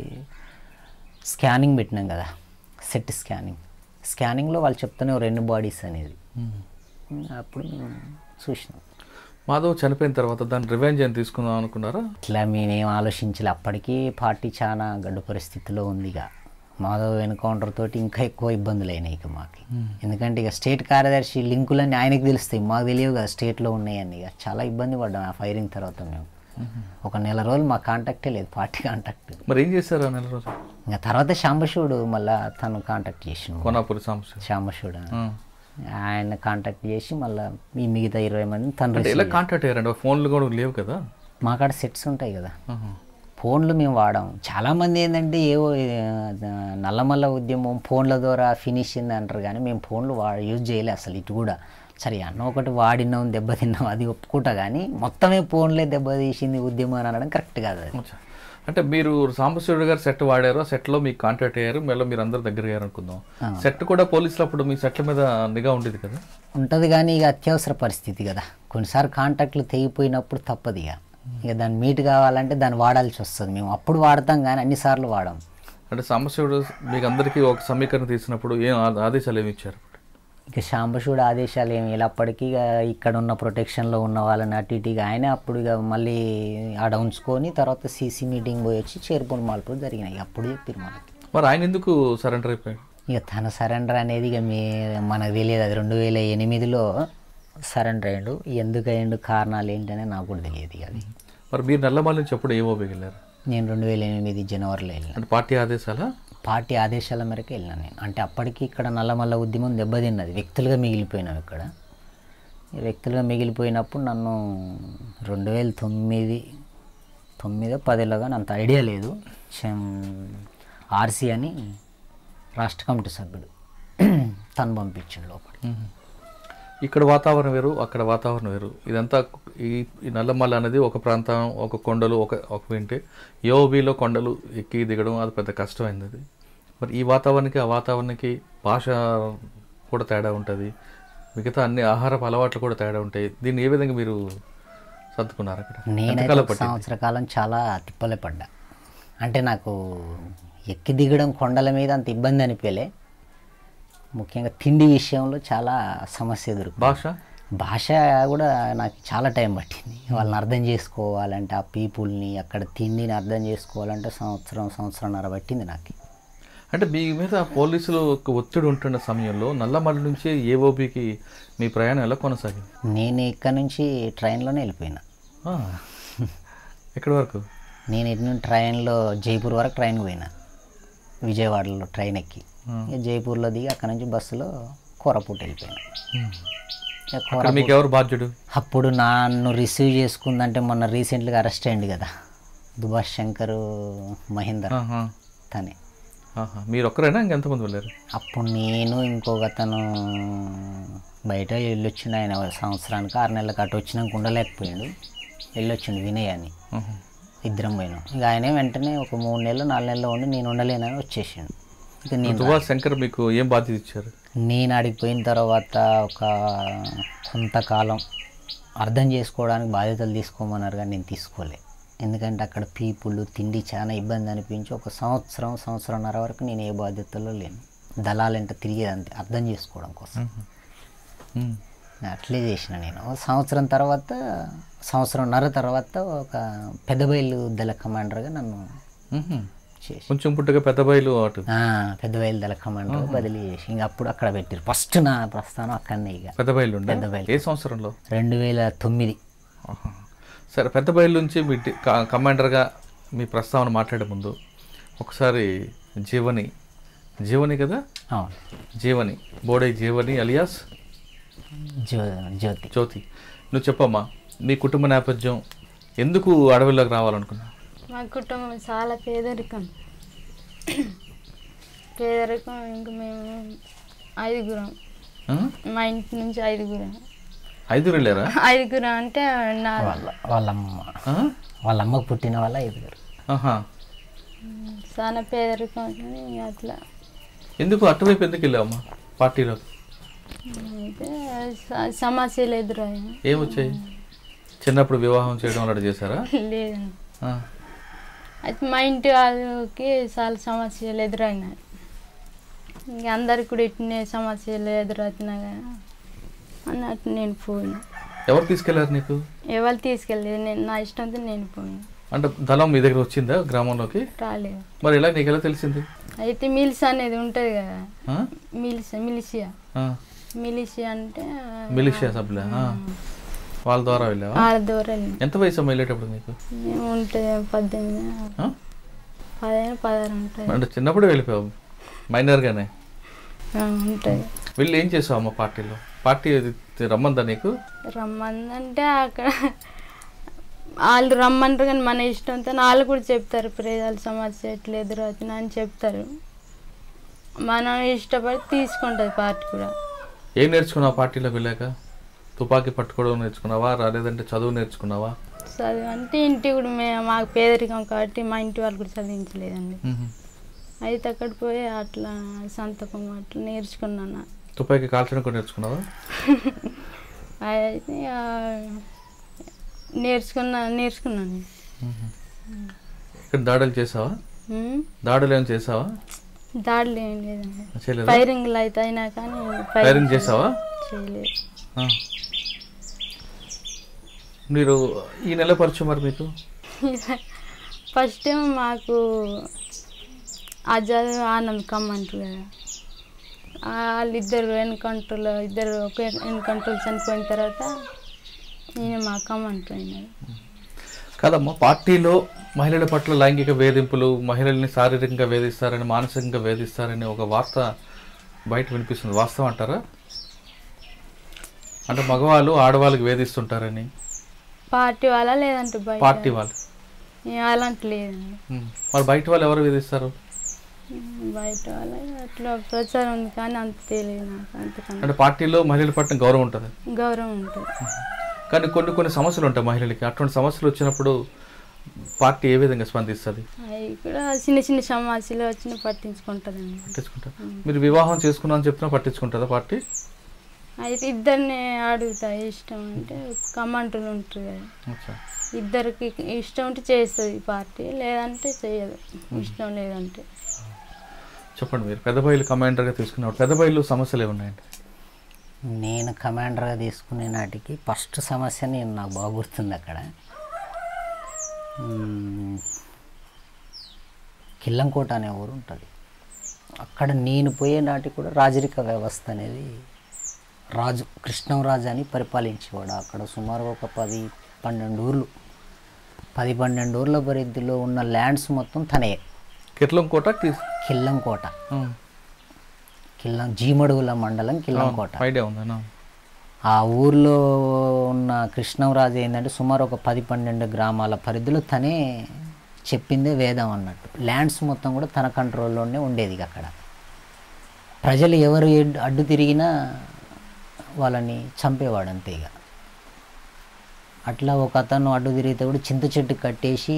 స్కానింగ్ పెట్టినాం కదా సెట్ స్కానింగ్ స్కానింగ్లో వాళ్ళు చెప్తూనే రెండు బాడీస్ అనేది అప్పుడు మేము చూసినాం మాధవ్ చనిపోయిన తర్వాత దాన్ని రివెంజ్ అని తీసుకుందాం అనుకున్నారా ఇట్లా మేమేం ఆలోచించలే అప్పటికీ పార్టీ చాలా గడ్డు పరిస్థితిలో ఉంది ఇక మాధవ్ ఎన్కౌంటర్ తోటి ఇంకా ఎక్కువ ఇబ్బందులు అయినాయి ఇక మాకు ఎందుకంటే ఇక స్టేట్ కార్యదర్శి లింకులన్నీ ఆయనకి తెలుస్తాయి మాకు తెలియవు కదా స్టేట్లో ఉన్నాయని ఇక చాలా ఇబ్బంది పడ్డాం ఆ ఫైరింగ్ తర్వాత మేము ఒక నెల రోజులు మా కాంటాక్టే లేదు పార్టీ కాంటాక్ట్ మరి ఏం చేశారు ఆ నెల రోజు ఇంకా తర్వాత శాంబశివుడు మళ్ళా తను కాంటాక్ట్ చేసిండు కోనాపురి సమస్య శాంబశివుడు ఆయన కాంటాక్ట్ చేసి మళ్ళీ ఈ మిగతా ఇరవై మంది తను అంటే ఎలా కాంటాక్ట్ అయ్యారండి ఫోన్లు కూడా లేవు కదా మా కాడ సెట్స్ ఉంటాయి కదా ఆహా. ఫోన్లు మేము వాడాం చాలామంది ఏంటంటే ఏవో ఆ, నల్లమల్ల ఉద్యమం ఫోన్ల ద్వారా ఫినిష్ అయింది అంటారు కానీ మేము ఫోన్లు వా యూజ్ చేయలే అసలు ఇటు కూడా సరే అన్న ఒకటి వాడినాం దెబ్బతిన్నాం అది ఒప్పుకుంటా కానీ మొత్తమే ఫోన్లే దెబ్బతీసింది ఉద్యమం అని అనడం కరెక్ట్ కాదు అది అచ్చా. అంటే మీరు సాంబశివుడు గారు సెట్ వాడారు ఆ సెట్లో మీకు కాంటాక్ట్ అయ్యారు మళ్ళీ మీరు అందరు దగ్గర అయ్యారు అనుకుందాం సెట్ కూడా పోలీసులు అప్పుడు మీ సెట్ల మీద నిఘా ఉండేది కదా ఉంటుంది కానీ ఇక అత్యవసర పరిస్థితి కదా కొన్నిసార్లు కాంటాక్ట్లు తెగిపోయినప్పుడు తప్పదు ఇక ఇక దాన్ని మీట్ కావాలంటే దాన్ని వాడాల్సి వస్తుంది మేము అప్పుడు వాడతాం కానీ అన్నిసార్లు వాడాం అంటే సాంబశివుడు మీకు అందరికీ ఒక సమీకరణ తీసినప్పుడు ఏం ఆ- ఆదేశాలు ఏమి ఇచ్చారు ఇక శాంబశివుడు ఆదేశాలు ఏమి ఇలా అప్పటికి ఇక ఇక్కడ ఉన్న ప్రొటెక్షన్లో ఉన్న వాళ్ళని అటు ఇటు ఇక ఆయన అప్పుడు ఇక మళ్ళీ ఆడ ఉంచుకొని తర్వాత సీసీ మీటింగ్ పోయి వచ్చి చేరుపుని మార్పులు జరిగినాయి ఇక అప్పుడు చెప్పారు మనకి మరి ఆయన ఎందుకు సరెండర్ అయిపోయాడు ఇక తన సరెండర్ అనేది ఇక మీ మనకు తెలియదు అది రెండు వేల ఎనిమిదిలో సరెండర్ అయ్యాడు ఎందుకు అయ్యాడు కారణాలు ఏంటనే నాకు కూడా తెలియదు ఇక అది మరి మీరు నల్లమల్లి నుంచి అప్పుడు ఏమో వెళ్ళారు నేను రెండు వేల ఎనిమిది జనవరిలో వెళ్ళాను అంటే పార్టీ ఆదేశాలా పార్టీ ఆదేశాల మేరకు వెళ్ళాను నేను అంటే అప్పటికి ఇక్కడ నల్లమల్ల ఉద్యమం దెబ్బతిన్నది వ్యక్తులుగా మిగిలిపోయినాం ఇక్కడ ఈ వ్యక్తులుగా మిగిలిపోయినప్పుడు నన్ను రెండు వేల తొమ్మిది తొమ్మిదో పదిలో కానీ అంత ఐడియా లేదు ఆర్సీ అని రాష్ట్ర కమిటీ సభ్యుడు తను పంపించిండు లోపలికి మ్మ్. ఇక్కడ వాతావరణం వేరు అక్కడ వాతావరణం వేరు ఇదంతా ఈ ఈ నల్లమల్ల అనేది ఒక ప్రాంతం ఒక కొండలు ఒక ఒక వింటే యోబీలో కొండలు ఎక్కి దిగడం అది పెద్ద కష్టమైంది అది మరి ఈ వాతావరణానికి ఆ వాతావరణానికి భాష కూడా తేడా ఉంటుంది మిగతా అన్ని ఆహారపు అలవాట్లు కూడా తేడా ఉంటాయి దీన్ని ఏ విధంగా మీరు సర్దుకున్నారు అక్కడ నేనైతే ఎంతకాలం ఒక పట్టింది సంవత్సర కాలం చాలా తిప్పలే పడ్డా అంటే నాకు ఎక్కి దిగడం కొండల మీద అంత ఇబ్బంది అనిపించలే ముఖ్యంగా తిండి విషయంలో చాలా సమస్య ఎదుర్కొంది భాష భాష కూడా నాకు చాలా టైం పట్టింది వాళ్ళని అర్థం చేసుకోవాలంటే ఆ పీపుల్ని అక్కడ తిండిని అర్థం చేసుకోవాలంటే సంవత్సరం సంవత్సరంన్నర పట్టింది నాకు అంటే మీ మీద పోలీసులు ఒక ఒత్తిడి ఉంటున్న సమయంలో నల్లమల్ల నుంచి ఏఓబికి మీ ప్రయాణం ఎలా కొనసాగింది నేను ఇక్కడ నుంచి ట్రైన్లోనే వెళ్ళిపోయినా ఆ. ఎక్కడి వరకు నేను ఇటు నుండి ట్రైన్లో జైపూర్ వరకు ట్రైన్ పోయినా విజయవాడలో ట్రైన్ ఎక్కి ఇక జైపూర్లో దిగి అక్కడ నుంచి బస్సులో కోరపూట వెళ్ళిపోయినా ఇక అక్కడ కోర మీకు ఎవరు బాధ్యుడు అప్పుడు నన్ను రిసీవ్ చేసుకుందంటే మొన్న రీసెంట్గా అరెస్ట్ అయ్యింది కదా దుభాష్ శంకర్ మహేందర్ ఆహా. తనే ఆహా. మీరు ఒక్కరేనా ఇంకెంతమంది వెళ్ళారు అప్పుడు నేను ఇంకొక అతను బయట వెళ్ళొచ్చిండు ఆయన సంవత్సరానికి ఆరు నెలలకు అటు వచ్చినాక ఉండలేకపోయాడు వెళ్ళొచ్చిండు వినయ్ అని ఆహా. ఇద్దరం పోయినాం ఇక ఆయనే వెంటనే ఒక మూడు నెలలు నాలుగు నెలలు ఉండి నేను ఉండలేనని వచ్చేసిండు ఇక నేను దువా శంకర్ మీకు ఏం బాధ్యత ఇచ్చారు నేను ఆడికి పోయిన తర్వాత ఒక కొంతకాలం అర్థం చేసుకోవడానికి బాధ్యతలు తీసుకోమన్నారు కానీ నేను తీసుకోలే ఎందుకంటే అక్కడ పీపుల్ తిండి చాలా ఇబ్బంది అనిపించి ఒక సంవత్సరం సంవత్సరంన్నర వరకు నేను ఏ బాధ్యతలో లేను దళాలంటే తిరిగేది అంతే అర్థం చేసుకోవడం కోసం ఉమ్. అట్లే చేసిన నేను ఒక సంవత్సరం తర్వాత సంవత్సరంన్నర తర్వాత ఒక పెద్ద బయలు దళ కమాండర్గా నన్ను ఉహు. చేసి కొంచెం పుట్టగా పెద్ద బయలు అటు ఆ, పెద్ద బయలు దళ కమాండర్ బదిలీ చేసి ఇంక అప్పుడు అక్కడ పెట్టారు ఫస్ట్ నా ప్రస్థానం అక్కడనే ఇక పెద్ద బయలు ఉండే పెద్ద బయలు. ఏ సంవత్సరంలో రెండు వేల తొమ్మిది ఆహా. సరే పెద్ద బయలు నుంచి మీ టి- క- కమాండర్గా మీ ప్రస్తావన మాట్లాడే ముందు ఒకసారి జీవని జీవని కదా అవును జీవని బోడై జీవని అలియాస్ జ్యో జ్యోతి జ్యోతి నువ్వు చెప్పమ్మా మీ కుటుంబ నేపథ్యం ఎందుకు అడవిలోకి రావాలనుకున్నా మా కుటుంబం చాలా పేదరికం పేదరికం ఇంక మేము ఐదుగురం ఆ? మా ఇంటి నుంచి ఐదుగురం ఐదుగురు వెళ్ళారా ఐదుగురం అంటే నా వాళ్ళ వాళ్ళమ్మ ఆ? వాళ్ళ అమ్మకు పుట్టిన వాళ్ళ ఐదుగురు ఆహా చాలా పేదరికం ఉంటుంది ఇంక అట్లా ఎందుకు అటువైపు ఎందుకు వెళ్ళావమ్మా పార్టీలో అయితే స- సమస్యలు ఎదురయ్యాయి ఏమొచ్చాయి చిన్నప్పుడు వివాహం చేయడం అలా చేశారా లేదండి ఆ. అయితే మా ఇంటి వాళ్ళకి చాలా సమస్యలు ఎదురైనాయి ఇంక అందరికి కూడా ఇట్నే సమస్యలు ఎదురవుతున్నా కదా అన్నట్టు నేను పోయినా ఎవరు తీసుకెళ్లారు నీకు ఎవరు తీసుకెళ్ళలేదు నేను నా ఇష్టంతో నేను పోయినా అంటే దళం మీ దగ్గర వచ్చిందా గ్రామంలోకి రాలేదు మరి ఎలా నీకు ఎలా తెలిసింది అయితే మిల్స్ అనేది ఉంటుంది కదా ఆ? మిల్స్ మిలిషియా ఆ. మిలిషియా అంటే మిలిషియా సభ్యులే ఆ. వాళ్ళ ద్వారా వెళ్ళావా ఆరు దూరం ఎంత వయసు అమ్మ వెళ్ళేటప్పుడు నీకు మేము ఉంటుంది పద్దెనిమిది ఆ? పదిహేను పదహారు ఉంటుంది అంటే చిన్నప్పుడే వెళ్ళిపోయావు మైనర్గానే ఉంటుంది వెళ్ళి ఏం చేసావు అమ్మ పార్టీలో పార్టీ అది రమ్మందా నీకు రమ్మందంటే అక్కడ వాళ్ళు రమ్మంటారు కానీ మన ఇష్టంతో వాళ్ళు కూడా చెప్తారు ప్రేదాల సమస్య ఎట్లా ఎదురవుతున్నా అని చెప్తారు మనం ఇష్టపడి తీసుకుంటుంది పార్టీ కూడా ఏం నేర్చుకున్నావు పార్టీలోకి వెళ్ళాక తుపాకీ పట్టుకోవడం నేర్చుకున్నావా రాలేదంటే చదువు నేర్చుకున్నావా చదువు అంటే ఇంటి కూడా మేము మాకు పేదరికం కాబట్టి మా ఇంటి వాళ్ళు కూడా చదివించలేదండి మ్మ్. అయితే అక్కడ పోయి అట్లా సంతకం అట్లా నేర్చుకున్నాను తుపాకీ కాల్చడం కూడా నేర్చుకున్నావా అయితే ఆ, నేర్చుకున్నా నేర్చుకున్నాను ఇక్కడ దాడులు చేసావా ఉమ్, దాడులు ఏమైనా చేసావా దాడులు ఏం లేదండి చేయలేదా ఫైరింగ్లు అయితే అయినా కానీ ఫైరింగ్ చేసావా చేయలేదు ఆ. మీరు ఈ నెల పరిచయం మరి మీకు ఫస్ట్ మాకు ఆజాద్ ఆనంద్ కమ్మంటారు కదా ఆ వాళ్ళిద్దరు ఎన్కౌంటర్లో ఇద్దరు ఒక ఎన్కౌంటర్ చనిపోయిన తర్వాత నేను మా కమ్మంటారు అయినారు కాదమ్మా పార్టీలో మహిళల పట్ల లైంగిక వేధింపులు మహిళల్ని శారీరకంగా వేధిస్తారని మానసికంగా వేధిస్తారని ఒక వార్త బయట వినిపిస్తుంది వాస్తవం అంటారా అంటే మగవాళ్ళు ఆడవాళ్ళకి వేధిస్తుంటారని పార్టీ వాళ్ళ లేదంటే బయట పార్టీ వాళ్ళు ఏ అలాంటి లేదండి ఉమ్. మరి బయట వాళ్ళు ఎవరు వేధిస్తారు బయట వాళ్ళ అట్లా ప్రచారం ఉంది కానీ అంత తెలియదు నాకు అంతకన్నా అంటే పార్టీలో మహిళల పట్ల గౌరవం ఉంటుంది గౌరవం ఉంటుంది కానీ కొన్ని కొన్ని సమస్యలు ఉంటాయి మహిళలకి అటువంటి సమస్యలు వచ్చినప్పుడు పార్టీ ఏ విధంగా స్పందిస్తుంది అవి కూడా చిన్న చిన్న సమస్యలు వచ్చిన పట్టించుకుంటుందండి పట్టించుకుంటారు మీరు వివాహం చేసుకున్నా అని చెప్పినా పట్టించుకుంటుందా పార్టీ అయితే ఇద్దరిని అడుగుతా ఇష్టం అంటే కమాంటర్లు ఉంటారు కదా అచ్చా. ఇద్దరికి ఇష్టం ఉంటే చేస్తుంది పార్టీ లేదంటే చేయదు ఇష్టం లేదంటే చెప్పండి మీరు పెద్ద బయలు కమాండర్గా తీసుకున్నప్పుడు పెద్ద బయలు సమస్యలు ఏమున్నాయండి నేను కమాండర్గా తీసుకునే నాటికి ఫస్ట్ సమస్య నేను నాకు బాగా గుర్తుంది అక్కడ మ్మ్. కిల్లంకోట అనే ఊరు ఉంటుంది అక్కడ నేను పోయే నాటికి కూడా రాజరిక వ్యవస్థ అనేది రాజు కృష్ణంరాజు అని పరిపాలించేవాడు అక్కడ సుమారు ఒక పది పన్నెండు ఊర్లు పది పన్నెండు ఊర్ల పరిధిలో ఉన్న ల్యాండ్స్ మొత్తం తనే కిట్లం కోట తీసు కిల్లంకోట కిల్లం జీమడుగుల మండలం కిల్లంకోట ఐడియా ఉందా ఆ ఊర్లో ఉన్న కృష్ణంరాజు ఏంటంటే సుమారు ఒక పది పన్నెండు గ్రామాల పరిధిలో తనే చెప్పిందే వేదం అన్నట్టు ల్యాండ్స్ మొత్తం కూడా తన కంట్రోల్లోనే ఉండేది ఇక అక్కడ ప్రజలు ఎవరు ఎడ్- అడ్డు తిరిగినా వాళ్ళని చంపేవాడు అంతే ఇక అట్లా ఒక అతను అడ్డు తిరిగితే కూడా చింత చెట్టు కట్టేసి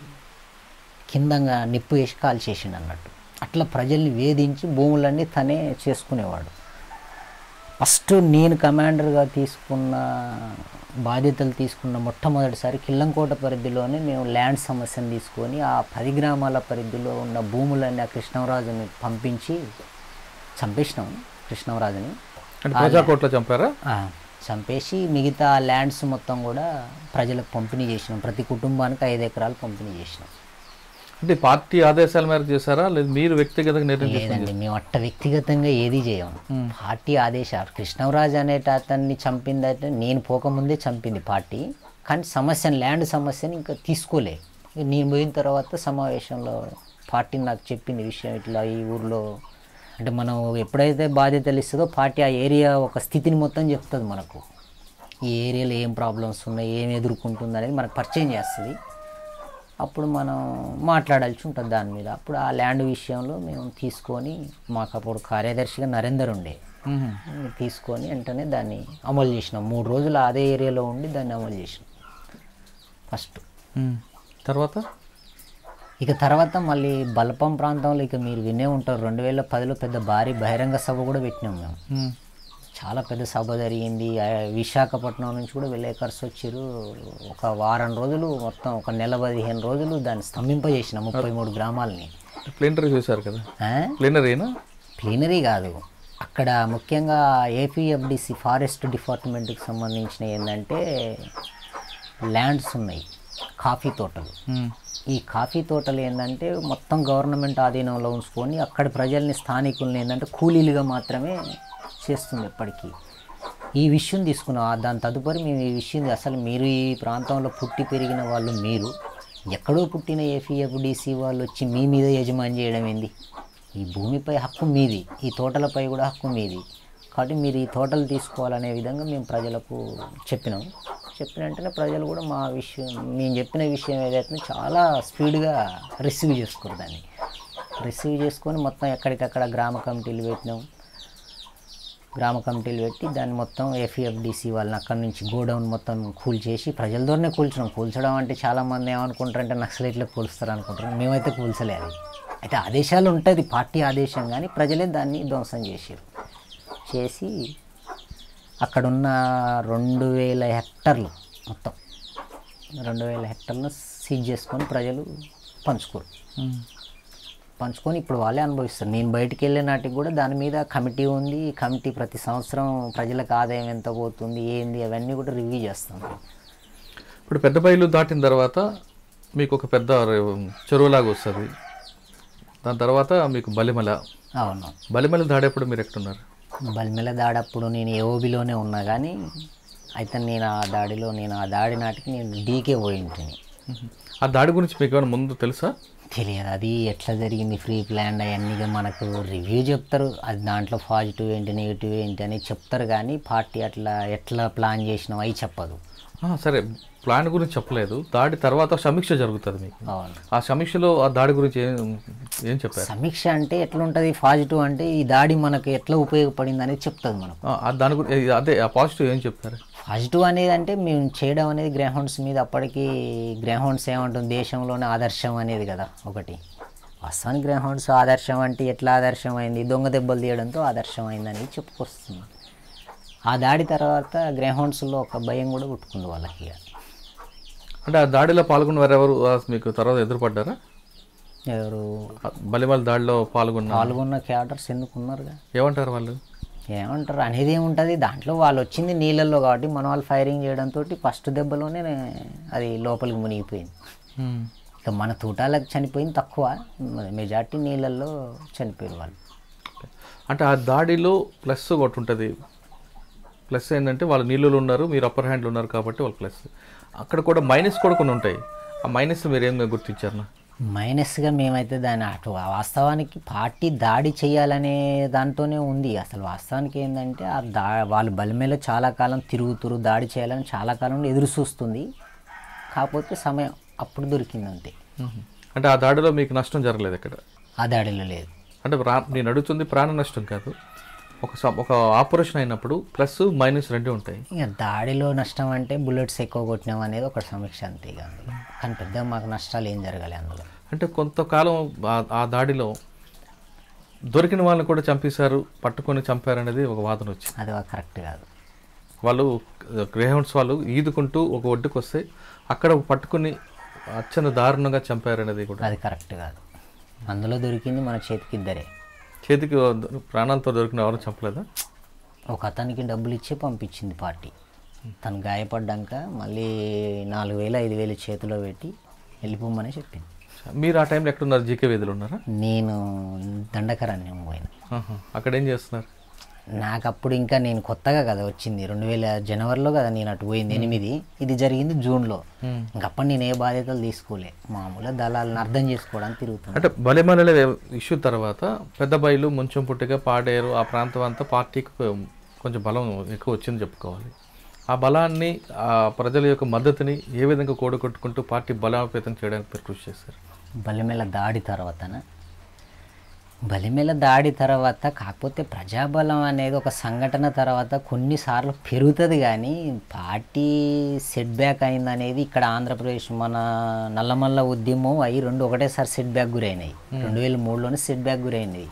కిందంగా నిప్పు వేసి కాల్చేసిండు అన్నట్టు అట్లా ప్రజల్ని వేధించి భూములన్నీ తనే చేసుకునేవాడు ఫస్ట్ నేను కమాండర్గా తీసుకున్న బాధ్యతలు తీసుకున్న మొట్టమొదటిసారి కిల్లంకోట పరిధిలోనే మేము ల్యాండ్ సమస్యను తీసుకొని ఆ పది గ్రామాల పరిధిలో ఉన్న భూములన్నీ ఆ కృష్ణరాజుని పంపించి చంపేసినాం కృష్ణరాజుని అంటే ప్రజాకోట్లో చంపారా ఆ, చంపేసి మిగతా ల్యాండ్స్ మొత్తం కూడా ప్రజలకు పంపిణీ చేసినాం ప్రతి కుటుంబానికి ఐదు ఎకరాలు పంపిణీ చేసినాం అంటే పార్టీ ఆదేశాల మేరకు చేశారా లేదు మీరు వ్యక్తిగతంగా నిర్ణయం తీసుకుని లేదండి మేము అట్ట వ్యక్తిగతంగా ఏది చేయము పార్టీ ఆదేశాలు కృష్ణరాజు అనేట అతన్ని చంపింది అయితే నేను పోకముందే చంపింది పార్టీ కానీ సమస్యను ల్యాండ్ సమస్యని ఇంకా తీసుకోలే ఇక నేను పోయిన తర్వాత సమావేశంలో పార్టీ నాకు చెప్పింది విషయం ఇట్లా ఈ ఊర్లో అంటే మనం ఎప్పుడైతే బాధ్యతలు ఇస్తుందో పార్టీ ఆ ఏరియా ఒక స్థితిని మొత్తం చెప్తుంది మనకు ఈ ఏరియాలో ఏం ప్రాబ్లమ్స్ ఉన్నాయి ఏం ఎదుర్కొంటుంది అనేది మనకు పరిచయం చేస్తుంది అప్పుడు మనం మాట్లాడాల్సి ఉంటుంది దాని మీద అప్పుడు ఆ ల్యాండ్ విషయంలో మేము తీసుకొని మాకు అప్పుడు కార్యదర్శిగా నరేందర్ ఉండే మ్మ్. తీసుకొని వెంటనే దాన్ని అమలు చేసినాం మూడు రోజులు అదే ఏరియాలో ఉండి దాన్ని అమలు చేసినాం ఫస్ట్ మ్మ్. తర్వాత ఇక తర్వాత మళ్ళీ బలపం ప్రాంతంలో ఇక మీరు వినే ఉంటారు రెండు వేల పదిలో పెద్ద భారీ బహిరంగ సభ కూడా పెట్టినాం మేము మ్మ్. చాలా పెద్ద సభ జరిగింది ఆ విశాఖపట్నం నుంచి కూడా విలేకర్స్ వచ్చారు ఒక వారం రోజులు మొత్తం ఒక నెల పదిహేను రోజులు దాన్ని స్తంభింపజేసిన ముప్పై మూడు గ్రామాలని ప్లేనరీ చూశారు కదా ఆ? ప్లేనరీనా ప్లీనరీ కాదు అక్కడ ముఖ్యంగా ఏపీఎఫ్డిసి ఫారెస్ట్ డిపార్ట్మెంట్కి సంబంధించిన ఏంటంటే ల్యాండ్స్ ఉన్నాయి కాఫీ తోటలు మ్మ్. ఈ కాఫీ తోటలు ఏంటంటే మొత్తం గవర్నమెంట్ ఆధీనంలో ఉంచుకొని అక్కడి ప్రజల్ని స్థానికుల్ని ఏంటంటే కూలీలుగా మాత్రమే చేస్తుంది ఎప్పటికీ ఈ విషయం తీసుకున్నాం ఆ దాని తదుపరి మేము ఈ విషయం అసలు మీరు ఈ ప్రాంతంలో పుట్టి పెరిగిన వాళ్ళు మీరు ఎక్కడో పుట్టిన ఏపీఎఫ్డిసి వాళ్ళు వచ్చి మీ మీద యజమాని చేయడం ఏంది ఈ భూమిపై హక్కు మీది ఈ తోటలపై కూడా హక్కు మీది కాబట్టి మీరు ఈ తోటలు తీసుకోవాలనే విధంగా మేము ప్రజలకు చెప్పినాం చెప్పిన వెంటనే ప్రజలు కూడా మా విషయం మేము చెప్పిన విషయం ఏదైతే చాలా స్పీడ్గా రిసీవ్ చేసుకోరు దాన్ని రిసీవ్ చేసుకొని మొత్తం ఎక్కడికక్కడ గ్రామ కమిటీలు పెట్టినాం గ్రామ కమిటీలు పెట్టి దాన్ని మొత్తం ఎఫ్ఈఎఫ్డిసి వాళ్ళని అక్కడి నుంచి గోడౌన్ మొత్తం కూల్చేసి ప్రజల ద్వారానే కూల్చడం కూల్చడం అంటే చాలామంది ఏమనుకుంటారంటే నక్సలైట్లో కూలుస్తారు అనుకుంటారు మేమైతే కూల్చలే అది అయితే ఆదేశాలు ఉంటుంది పార్టీ ఆదేశం కానీ ప్రజలే దాన్ని ధ్వంసం చేసారు చేసి అక్కడున్న రెండు వేల హెక్టర్లు మొత్తం రెండు వేల హెక్టర్లను సీజ్ చేసుకొని ప్రజలు పంచుకోరు మ్మ్. పంచుకొని ఇప్పుడు వాళ్ళే అనుభవిస్తారు నేను బయటికి వెళ్ళే నాటికి కూడా దాని మీద కమిటీ ఉంది ఈ కమిటీ ప్రతి సంవత్సరం ప్రజలకు ఆదాయం ఎంత పోతుంది ఏంది అవన్నీ కూడా రివ్యూ చేస్తాం ఇప్పుడు పెద్ద బయలు దాటిన తర్వాత మీకు ఒక పెద్ద చెరువులాగా వస్తుంది దాని తర్వాత మీకు బలిమల అవును బలిమల దాడేప్పుడు మీరు ఎక్కడున్నారు బల్మెల దాడప్పుడు నేను ఏఓబిలోనే ఉన్నా కానీ అయితే నేను ఆ దాడిలో నేను ఆ దాడి నాటికి నేను డీకే పోయి ఉంటుంది మ్మ్. ఆ దాడి గురించి మీకు ఏమైనా ముందు తెలుసా తెలియదు అది ఎట్లా జరిగింది ఫ్రీ ప్లాన్ అవన్నీ ఇక మనకు రివ్యూ చెప్తారు అది దాంట్లో పాజిటివ్ ఏంటి నెగిటివ్ ఏంటి అని చెప్తారు కానీ పార్టీ అట్లా ఎట్లా ప్లాన్ చేసినాం అవి చెప్పదు ఆ, సరే ప్లాన్ గురించి చెప్పలేదు దాడి తర్వాత సమీక్ష జరుగుతుంది మీకు అవును ఆ సమీక్షలో ఆ దాడి గురించి ఏం ఏం చెప్పారు సమీక్ష అంటే ఎట్లా ఉంటుంది పాజిటివ్ అంటే ఈ దాడి మనకు ఎట్లా ఉపయోగపడింది అనేది చెప్తుంది మనకు ఆ, ఆ దాని గురించి అదే ఆ పాజిటివ్ ఏం చెప్పారు పాజిటివ్ అనేది అంటే మేము చేయడం అనేది గ్రహౌండ్స్ మీద అప్పటికి గ్రహౌండ్స్ ఏమంటుంది దేశంలోనే ఆదర్శం అనేది కదా ఒకటి వాస్తవానికి గ్రహౌండ్స్ ఆదర్శం అంటే ఎట్లా ఆదర్శం అయింది దొంగ దెబ్బలు తీయడంతో ఆదర్శం అయిందని చెప్పుకొస్తుంది ఆ దాడి తర్వాత గ్రహౌండ్స్లో ఒక భయం కూడా పుట్టుకుంది వాళ్ళకి ఇక. అంటే ఆ దాడిలో పాల్గొన్న వారెవరు ఆ, మీకు తర్వాత ఎదురుపడ్డారా ఎవరు ఆ బలిమల దాడిలో పాల్గొన్న పాల్గొన్న క్యాడర్స్ ఎందుకు ఉన్నారుగా ఏమంటారు వాళ్ళు ఏమంటారు అనేది ఏముంటుంది దాంట్లో వాళ్ళు వచ్చింది నీళ్ళల్లో కాబట్టి మన వాళ్ళు ఫైరింగ్ చేయడంతో ఫస్ట్ దెబ్బలోనే అది లోపలికి మునిగిపోయింది ఉమ్. ఇక మన తూటాలకు చనిపోయింది తక్కువ మెజార్టీ నీళ్ళల్లో చనిపోయారు వాళ్ళు అంటే ఆ దాడిలో ప్లస్ ఒకటి ఉంటుంది ప్లస్ ఏంటంటే వాళ్ళు నీళ్ళలో ఉన్నారు మీరు అప్పర్ హ్యాండ్లో ఉన్నారు కాబట్టి వాళ్ళు ప్లస్ అక్కడ కూడా మైనస్ కూడా కొన్ని ఉంటాయి ఆ మైనస్ మీరు ఏం గుర్తించారు మైనస్గా మేమైతే దాని అటు వాస్తవానికి పార్టీ దాడి చేయాలనే దాంతోనే ఉంది అసలు వాస్తవానికి ఏంటంటే ఆ దా వాళ్ళు బలిమేలో చాలా కాలం తిరుగుతురు దాడి చేయాలని చాలా కాలం నుండి ఎదురు చూస్తుంది కాకపోతే సమయం అప్పుడు దొరికింది అంతే అంటే ఆ దాడిలో మీకు నష్టం జరగలేదు ఇక్కడ ఆ దాడిలో లేదు అంటే ప్రా నేను అడుగుతుంది ప్రాణ నష్టం కాదు ఒక స- ఒక ఆపరేషన్ అయినప్పుడు ప్లస్ మైనస్ రెండు ఉంటాయి ఇక దాడిలో నష్టం అంటే బుల్లెట్స్ ఎక్కువ కొట్టినాం అనేది ఒక సమీక్ష అంతే ఇక అందులో. కానీ పెద్ద మాకు నష్టాలు ఏం జరగాలి అందులో అంటే కొంతకాలం ఆ- ఆ దాడిలో దొరికిన వాళ్ళని కూడా చంపేశారు పట్టుకొని చంపారనేది ఒక వాదన వచ్చింది అది కరెక్ట్ కాదు వాళ్ళు గ్రేహౌండ్స్ వాళ్ళు ఈదుకుంటూ ఒక ఒడ్డుకు వస్తే అక్కడ పట్టుకుని అచ్చన దారుణంగా చంపారనేది కూడా అది కరెక్ట్ కాదు అందులో దొరికింది మన చేతికి ఇద్దరే చేతికి ప్రాణాలతో దొరికిన ఎవరు చంపలేదా ఒక అతనికి డబ్బులు ఇచ్చి పంపించింది పార్టీ తను గాయపడ్డాక మళ్ళీ నాలుగు వేలు ఐదు వేలు చేతిలో పెట్టి వెళ్ళిపోమని చెప్పింది మీరు ఆ టైంలో ఎక్కడున్నారు జీకే వేదిలో ఉన్నారా నేను దండకరణ్యం పోయిన ఆహా. అక్కడ ఏం చేస్తున్నారు నాకు అప్పుడు ఇంకా నేను కొత్తగా కదా వచ్చింది రెండు వేల జనవరిలో కదా నేను అటు పోయింది ఎనిమిది ఇది జరిగింది జూన్లో ఇంకప్పుడు నేను ఏ బాధ్యతలు తీసుకోలే మామూలుగా దళాలను అర్థం చేసుకోవడానికి తిరుగుతున్నాను అంటే బలిమల ఇష్యూ తర్వాత పెద్ద బయలు ముంచెం పుట్టిగా పాడేరు ఆ ప్రాంతం అంతా పార్టీకి కొంచెం బలం ఎక్కువ వచ్చింది చెప్పుకోవాలి ఆ బలాన్ని ఆ ప్రజల యొక్క మద్దతుని ఏ విధంగా కూడగొట్టుకుంటూ పార్టీ బలోపేతం చేయడానికి మీరు కృషి చేశారు బలిమెల దాడి తర్వాతన బలిమెల దాడి తర్వాత కాకపోతే ప్రజాబలం అనేది ఒక సంఘటన తర్వాత కొన్నిసార్లు పెరుగుతుంది కానీ పార్టీ సెట్ బ్యాక్ అయింది అనేది ఇక్కడ ఆంధ్రప్రదేశ్ మన నల్లమల్ల ఉద్యమం అవి రెండు ఒకటేసారి సెట్ బ్యాక్ గురైనాయి రెండు వేల మూడులోనే సెట్ బ్యాక్ గురైనవి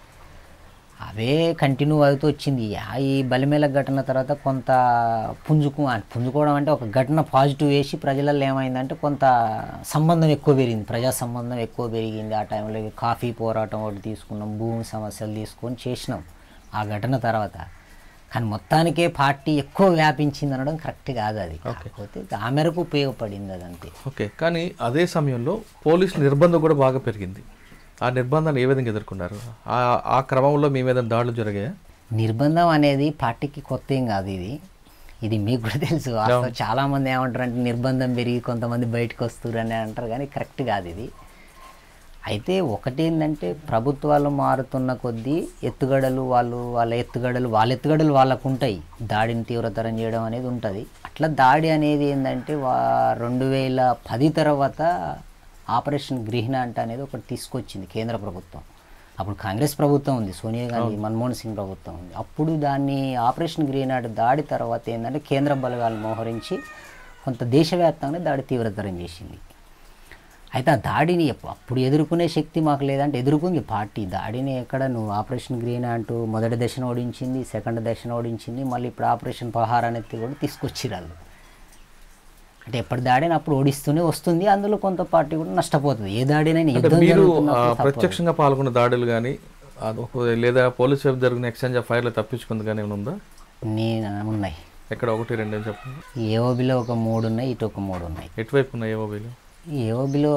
అవే కంటిన్యూ అవుతూ వచ్చింది ఆ ఈ బలిమేల ఘటన తర్వాత కొంత పుంజుకు ఆ పుంజుకోవడం అంటే ఒక ఘటన పాజిటివ్ వేసి ప్రజలలో ఏమైందంటే కొంత సంబంధం ఎక్కువ పెరిగింది ప్రజా సంబంధం ఎక్కువ పెరిగింది ఆ టైంలో ఈ కాఫీ పోరాటం ఒకటి తీసుకున్నాం భూమి సమస్యలు తీసుకొని చేసినాం ఆ ఘటన తర్వాత కానీ మొత్తానికే పార్టీ ఎక్కువ వ్యాపించింది అనడం కరెక్ట్ కాదు అది కాకపోతే ఆ మేరకు ఉపయోగపడింది అదంతే ఓకే కానీ అదే సమయంలో పోలీస్ నిర్బంధం కూడా బాగా పెరిగింది ఆ నిర్బంధాన్ని ఏ విధంగా ఎదుర్కొన్నారు ఆ ఆ క్రమంలో మీ మీద దాడులు జరిగాయా నిర్బంధం అనేది పార్టీకి కొత్త ఏం కాదు ఇది ఇది మీకు కూడా తెలుసు వాస్తవం చాలా మంది ఏమంటారు అంటే నిర్బంధం పెరిగి కొంతమంది బయటకు వస్తారు అని అంటారు కానీ కరెక్ట్ కాదు ఇది అయితే ఒకటి ఏంటంటే ప్రభుత్వాలు మారుతున్న కొద్దీ ఎత్తుగడలు వాళ్ళు వాళ్ళ ఎత్తుగడలు వాళ్ళ ఎత్తుగడలు వాళ్ళకు ఉంటాయి దాడిని తీవ్రతరం చేయడం అనేది ఉంటుంది అట్లా దాడి అనేది ఏంటంటే వా రెండు వేల పది తర్వాత ఆపరేషన్ గ్రహణ అంట అనేది ఒకటి తీసుకొచ్చింది కేంద్ర ప్రభుత్వం అప్పుడు కాంగ్రెస్ ప్రభుత్వం ఉంది సోనియా గాంధీ మన్మోహన్ సింగ్ ప్రభుత్వం ఉంది అప్పుడు దాన్ని ఆపరేషన్ గ్రీన్ ఆర్ట్ దాడి తర్వాత ఏంటంటే కేంద్ర బలగాలు మోహరించి కొంత దేశవ్యాప్తంగా దాడి తీవ్రతరం చేసింది అయితే ఆ దాడిని ఎప్పు- అప్పుడు ఎదుర్కొనే శక్తి మాకు లేదంటే ఎదుర్కొంది పార్టీ దాడిని ఎక్కడ నువ్వు ఆపరేషన్ గ్రీన్ అంటూ మొదటి దశను ఓడించింది సెకండ్ దశను ఓడించింది మళ్ళీ ఇప్పుడు ఆపరేషన్ పహార్ అనేది కూడా తీసుకొచ్చిరాళ్ళు అంటే ఎప్పటి దాడిని అప్పుడు ఓడిస్తూనే వస్తుంది అందులో కొంత పార్టీ కూడా నష్టపోతుంది ఏ దాడినైనా అంటే యుద్ధం మీరు ఆ, జరుగుతున్నప్పుడు తప్పదు. ప్రత్యక్షంగా పాల్గొన్న దాడులు కానీ లేదా పోలీస్ వైపు జరిగిన ఎక్స్చేంజ్ ఆఫ్ ఫైర్లు తప్పించుకుంది కానీ ఏమైనా ఉందా నేను ఉన్నాయి ఎక్కడ ఒకటి రెండు అని చెప్పండి ఏఓబిలో ఒక మూడు ఉన్నాయి ఇటు ఒక మూడు ఉన్నాయి ఎటువైపు ఉన్నాయి ఏవోబీలు ఏఓబిలో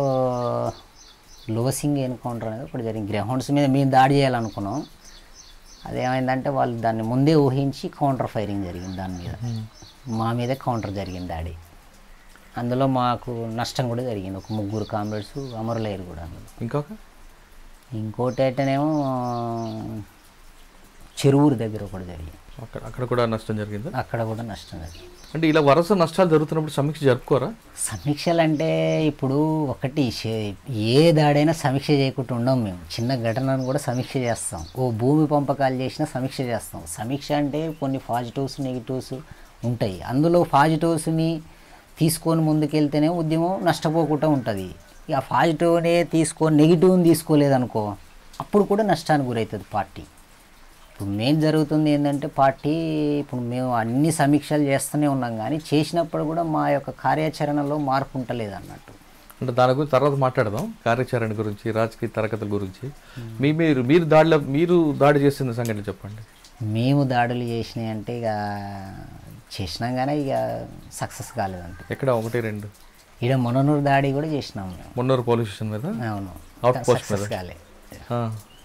లోసింగ్ ఎన్కౌంటర్ అనేది ఒకటి జరిగింది గ్రౌండ్స్ మీద మేము దాడి చేయాలనుకున్నాం అదేమైందంటే వాళ్ళు దాన్ని ముందే ఊహించి కౌంటర్ ఫైరింగ్ జరిగింది దాని మీద మా మీద కౌంటర్ జరిగింది దాడి అందులో మాకు నష్టం కూడా జరిగింది ఒక ముగ్గురు కామ్రేడ్స్ అమరులయ్యారు కూడా అందులో ఇంకొక ఇంకోటి అయితేనేమో చెరువురు దగ్గర ఒకటి జరిగింది అక్కడ అక్కడ కూడా నష్టం జరిగిందా అక్కడ కూడా నష్టం జరిగింది అంటే ఇలా వరుస నష్టాలు జరుగుతున్నప్పుడు సమీక్ష జరుపుకోరా సమీక్షలు అంటే ఇప్పుడు ఒకటి షే- ఏ దాడైనా సమీక్ష చేయకుండా ఉండం మేము చిన్న ఘటనను కూడా సమీక్ష చేస్తాం ఓ భూమి పంపకాలు చేసినా సమీక్ష చేస్తాం సమీక్ష అంటే కొన్ని పాజిటివ్స్ నెగిటివ్స్ ఉంటాయి అందులో పాజిటివ్స్ని తీసుకొని ముందుకెళ్తేనే ఉద్యమం నష్టపోకుండా ఉంటుంది ఇక పాజిటివ్నే తీసుకొని నెగిటివ్ని తీసుకోలేదనుకో అప్పుడు కూడా నష్టానికి గురవుతుంది పార్టీ ఇప్పుడు మెయిన్ జరుగుతుంది ఏంటంటే పార్టీ ఇప్పుడు మేము అన్ని సమీక్షలు చేస్తూనే ఉన్నాం కానీ చేసినప్పుడు కూడా మా యొక్క కార్యాచరణలో మార్పు ఉంటలేదు అన్నట్టు అంటే దాని గురించి తర్వాత మాట్లాడదాం కార్యాచరణ గురించి రాజకీయ తరగతుల గురించి మీ మీరు మీరు దాడిలో మీరు దాడి చేసిన సంఘటన చెప్పండి మేము దాడులు చేసినాయి అంటే ఇక చేసినాం కానీ ఇక సక్సెస్ కాలేదంటే ఎక్కడ ఒకటి రెండు ఈడ మొననూరు దాడి కూడా చేసినాం మేము మున్నూరు పోలీస్ స్టేషన్ మీద అవును Out post సక్సెస్ మీద? కాలే ఆ.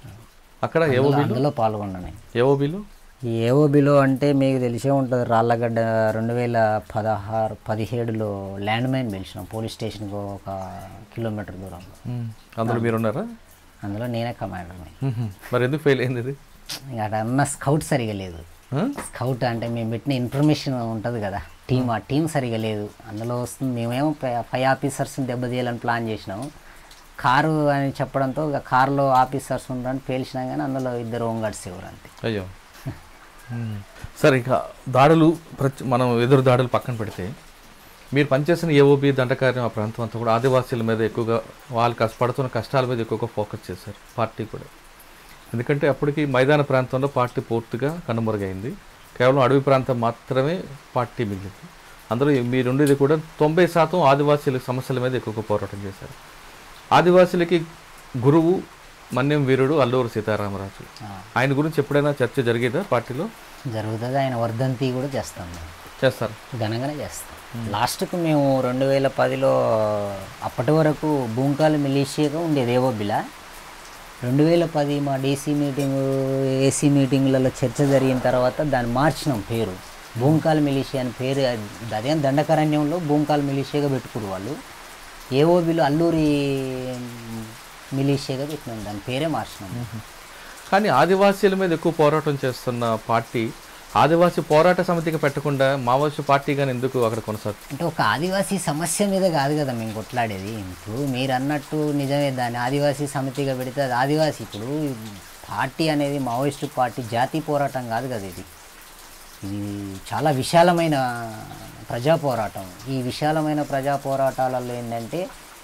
అక్కడ ఏవో అందులో- అందులో పాల్గొన్నాయి ఏఓబీలు ఈ ఏఓబిలో అంటే మీకు తెలిసే ఉంటుంది రాళ్ళగడ్డ రెండు వేల పదహారు పదిహేడులో ల్యాండ్ మైన్ పిలిచినాం పోలీస్ స్టేషన్కి ఒక కిలోమీటర్ దూరంలో అందులో మీరు ఉన్నారా అందులో నేనే కమాండర్ని మ్మ్. మరి ఎందుకు ఫెయిల్ అయింది ఇది ఇంకా అక్కడ అన్న స్కౌట్ సరిగా లేదు ఆ? స్కౌట్ అంటే మేము పెట్టిన ఇన్ఫర్మేషన్ ఉంటుంది కదా టీం ఆ టీం సరిగా లేదు అందులో వస్తుంది మేమేమో ఫై- ఫైవ్ ఆఫీసర్స్ని దెబ్బతీయాలని ప్లాన్ చేసినాము కారు అని చెప్పడంతో ఇక కారులో ఆఫీసర్స్ ఉండని పేల్చినా కానీ అందులో ఇద్దరు హోంగార్డ్స్ ఎవరు అంతే అయ్యో మ్మ్. సరే ఇక దాడులు ప్రతి మనం ఎదురు దాడులు పక్కన పెడితే మీరు పనిచేసిన ఏఓబి దండకార్యం ఆ ప్రాంతం అంతా కూడా ఆదివాసీల మీద ఎక్కువగా వాళ్ళు కష్ట పడుతున్న కష్టాల మీద ఎక్కువగా ఫోకస్ చేశారు పార్టీ కూడా ఎందుకంటే అప్పటికి మైదాన ప్రాంతంలో పార్టీ పూర్తిగా కనుమరుగైంది కేవలం అడవి ప్రాంతం మాత్రమే పార్టీ మిగిలింది అందులో మీరుండేది కూడా తొంభై శాతం ఆదివాసీల సమస్యల మీద ఎక్కువగా పోరాటం చేశారు ఆదివాసీలకి గురువు మన్యం వీరుడు అల్లూరు సీతారామరాజు ఆయన గురించి ఎప్పుడైనా చర్చ జరిగేదా పార్టీలో జరుగుతుంది ఆయన వర్ధంతి కూడా చేస్తాం మేము చేస్తారు ఘనంగానే చేస్తాం లాస్ట్కు మేము రెండు వేల పదిలో అప్పటి వరకు భూంకాల మిలీషియాగా ఉండేది ఏవోబిలా రెండు వేల పది మా డీసీ మీటింగ్ ఏసీ మీటింగ్లలో చర్చ జరిగిన తర్వాత దాన్ని మార్చినాం పేరు భూంకాల మిలీషియా అని పేరు అది- అదేం దండకారణ్యంలో భూంకాల మిలీషియాగా పెట్టుకురు వాళ్ళు ఏఓబిలో అల్లూరి మిలీషియాగా పెట్టినాం దాని పేరే మార్చినాం కానీ ఆదివాసీల మీద ఎక్కువ పోరాటం చేస్తున్న పార్టీ ఆదివాసీ పోరాట సమితిగా పెట్టకుండా మావోయిస్టు పార్టీగానే ఎందుకు అక్కడ కొనసాగుతుంది అంటే ఒక ఆదివాసీ సమస్య మీద కాదు కదా మేము కొట్లాడేది ఇప్పుడు మీరు అన్నట్టు నిజమే దాన్ని ఆదివాసీ సమితిగా పెడితే అది ఆదివాసీ ఇప్పుడు పార్టీ అనేది మావోయిస్టు పార్టీ జాతీయ పోరాటం కాదు కదా ఇది ఇది చాలా విశాలమైన ప్రజా పోరాటం ఈ విశాలమైన ప్రజా పోరాటాలలో ఏంటంటే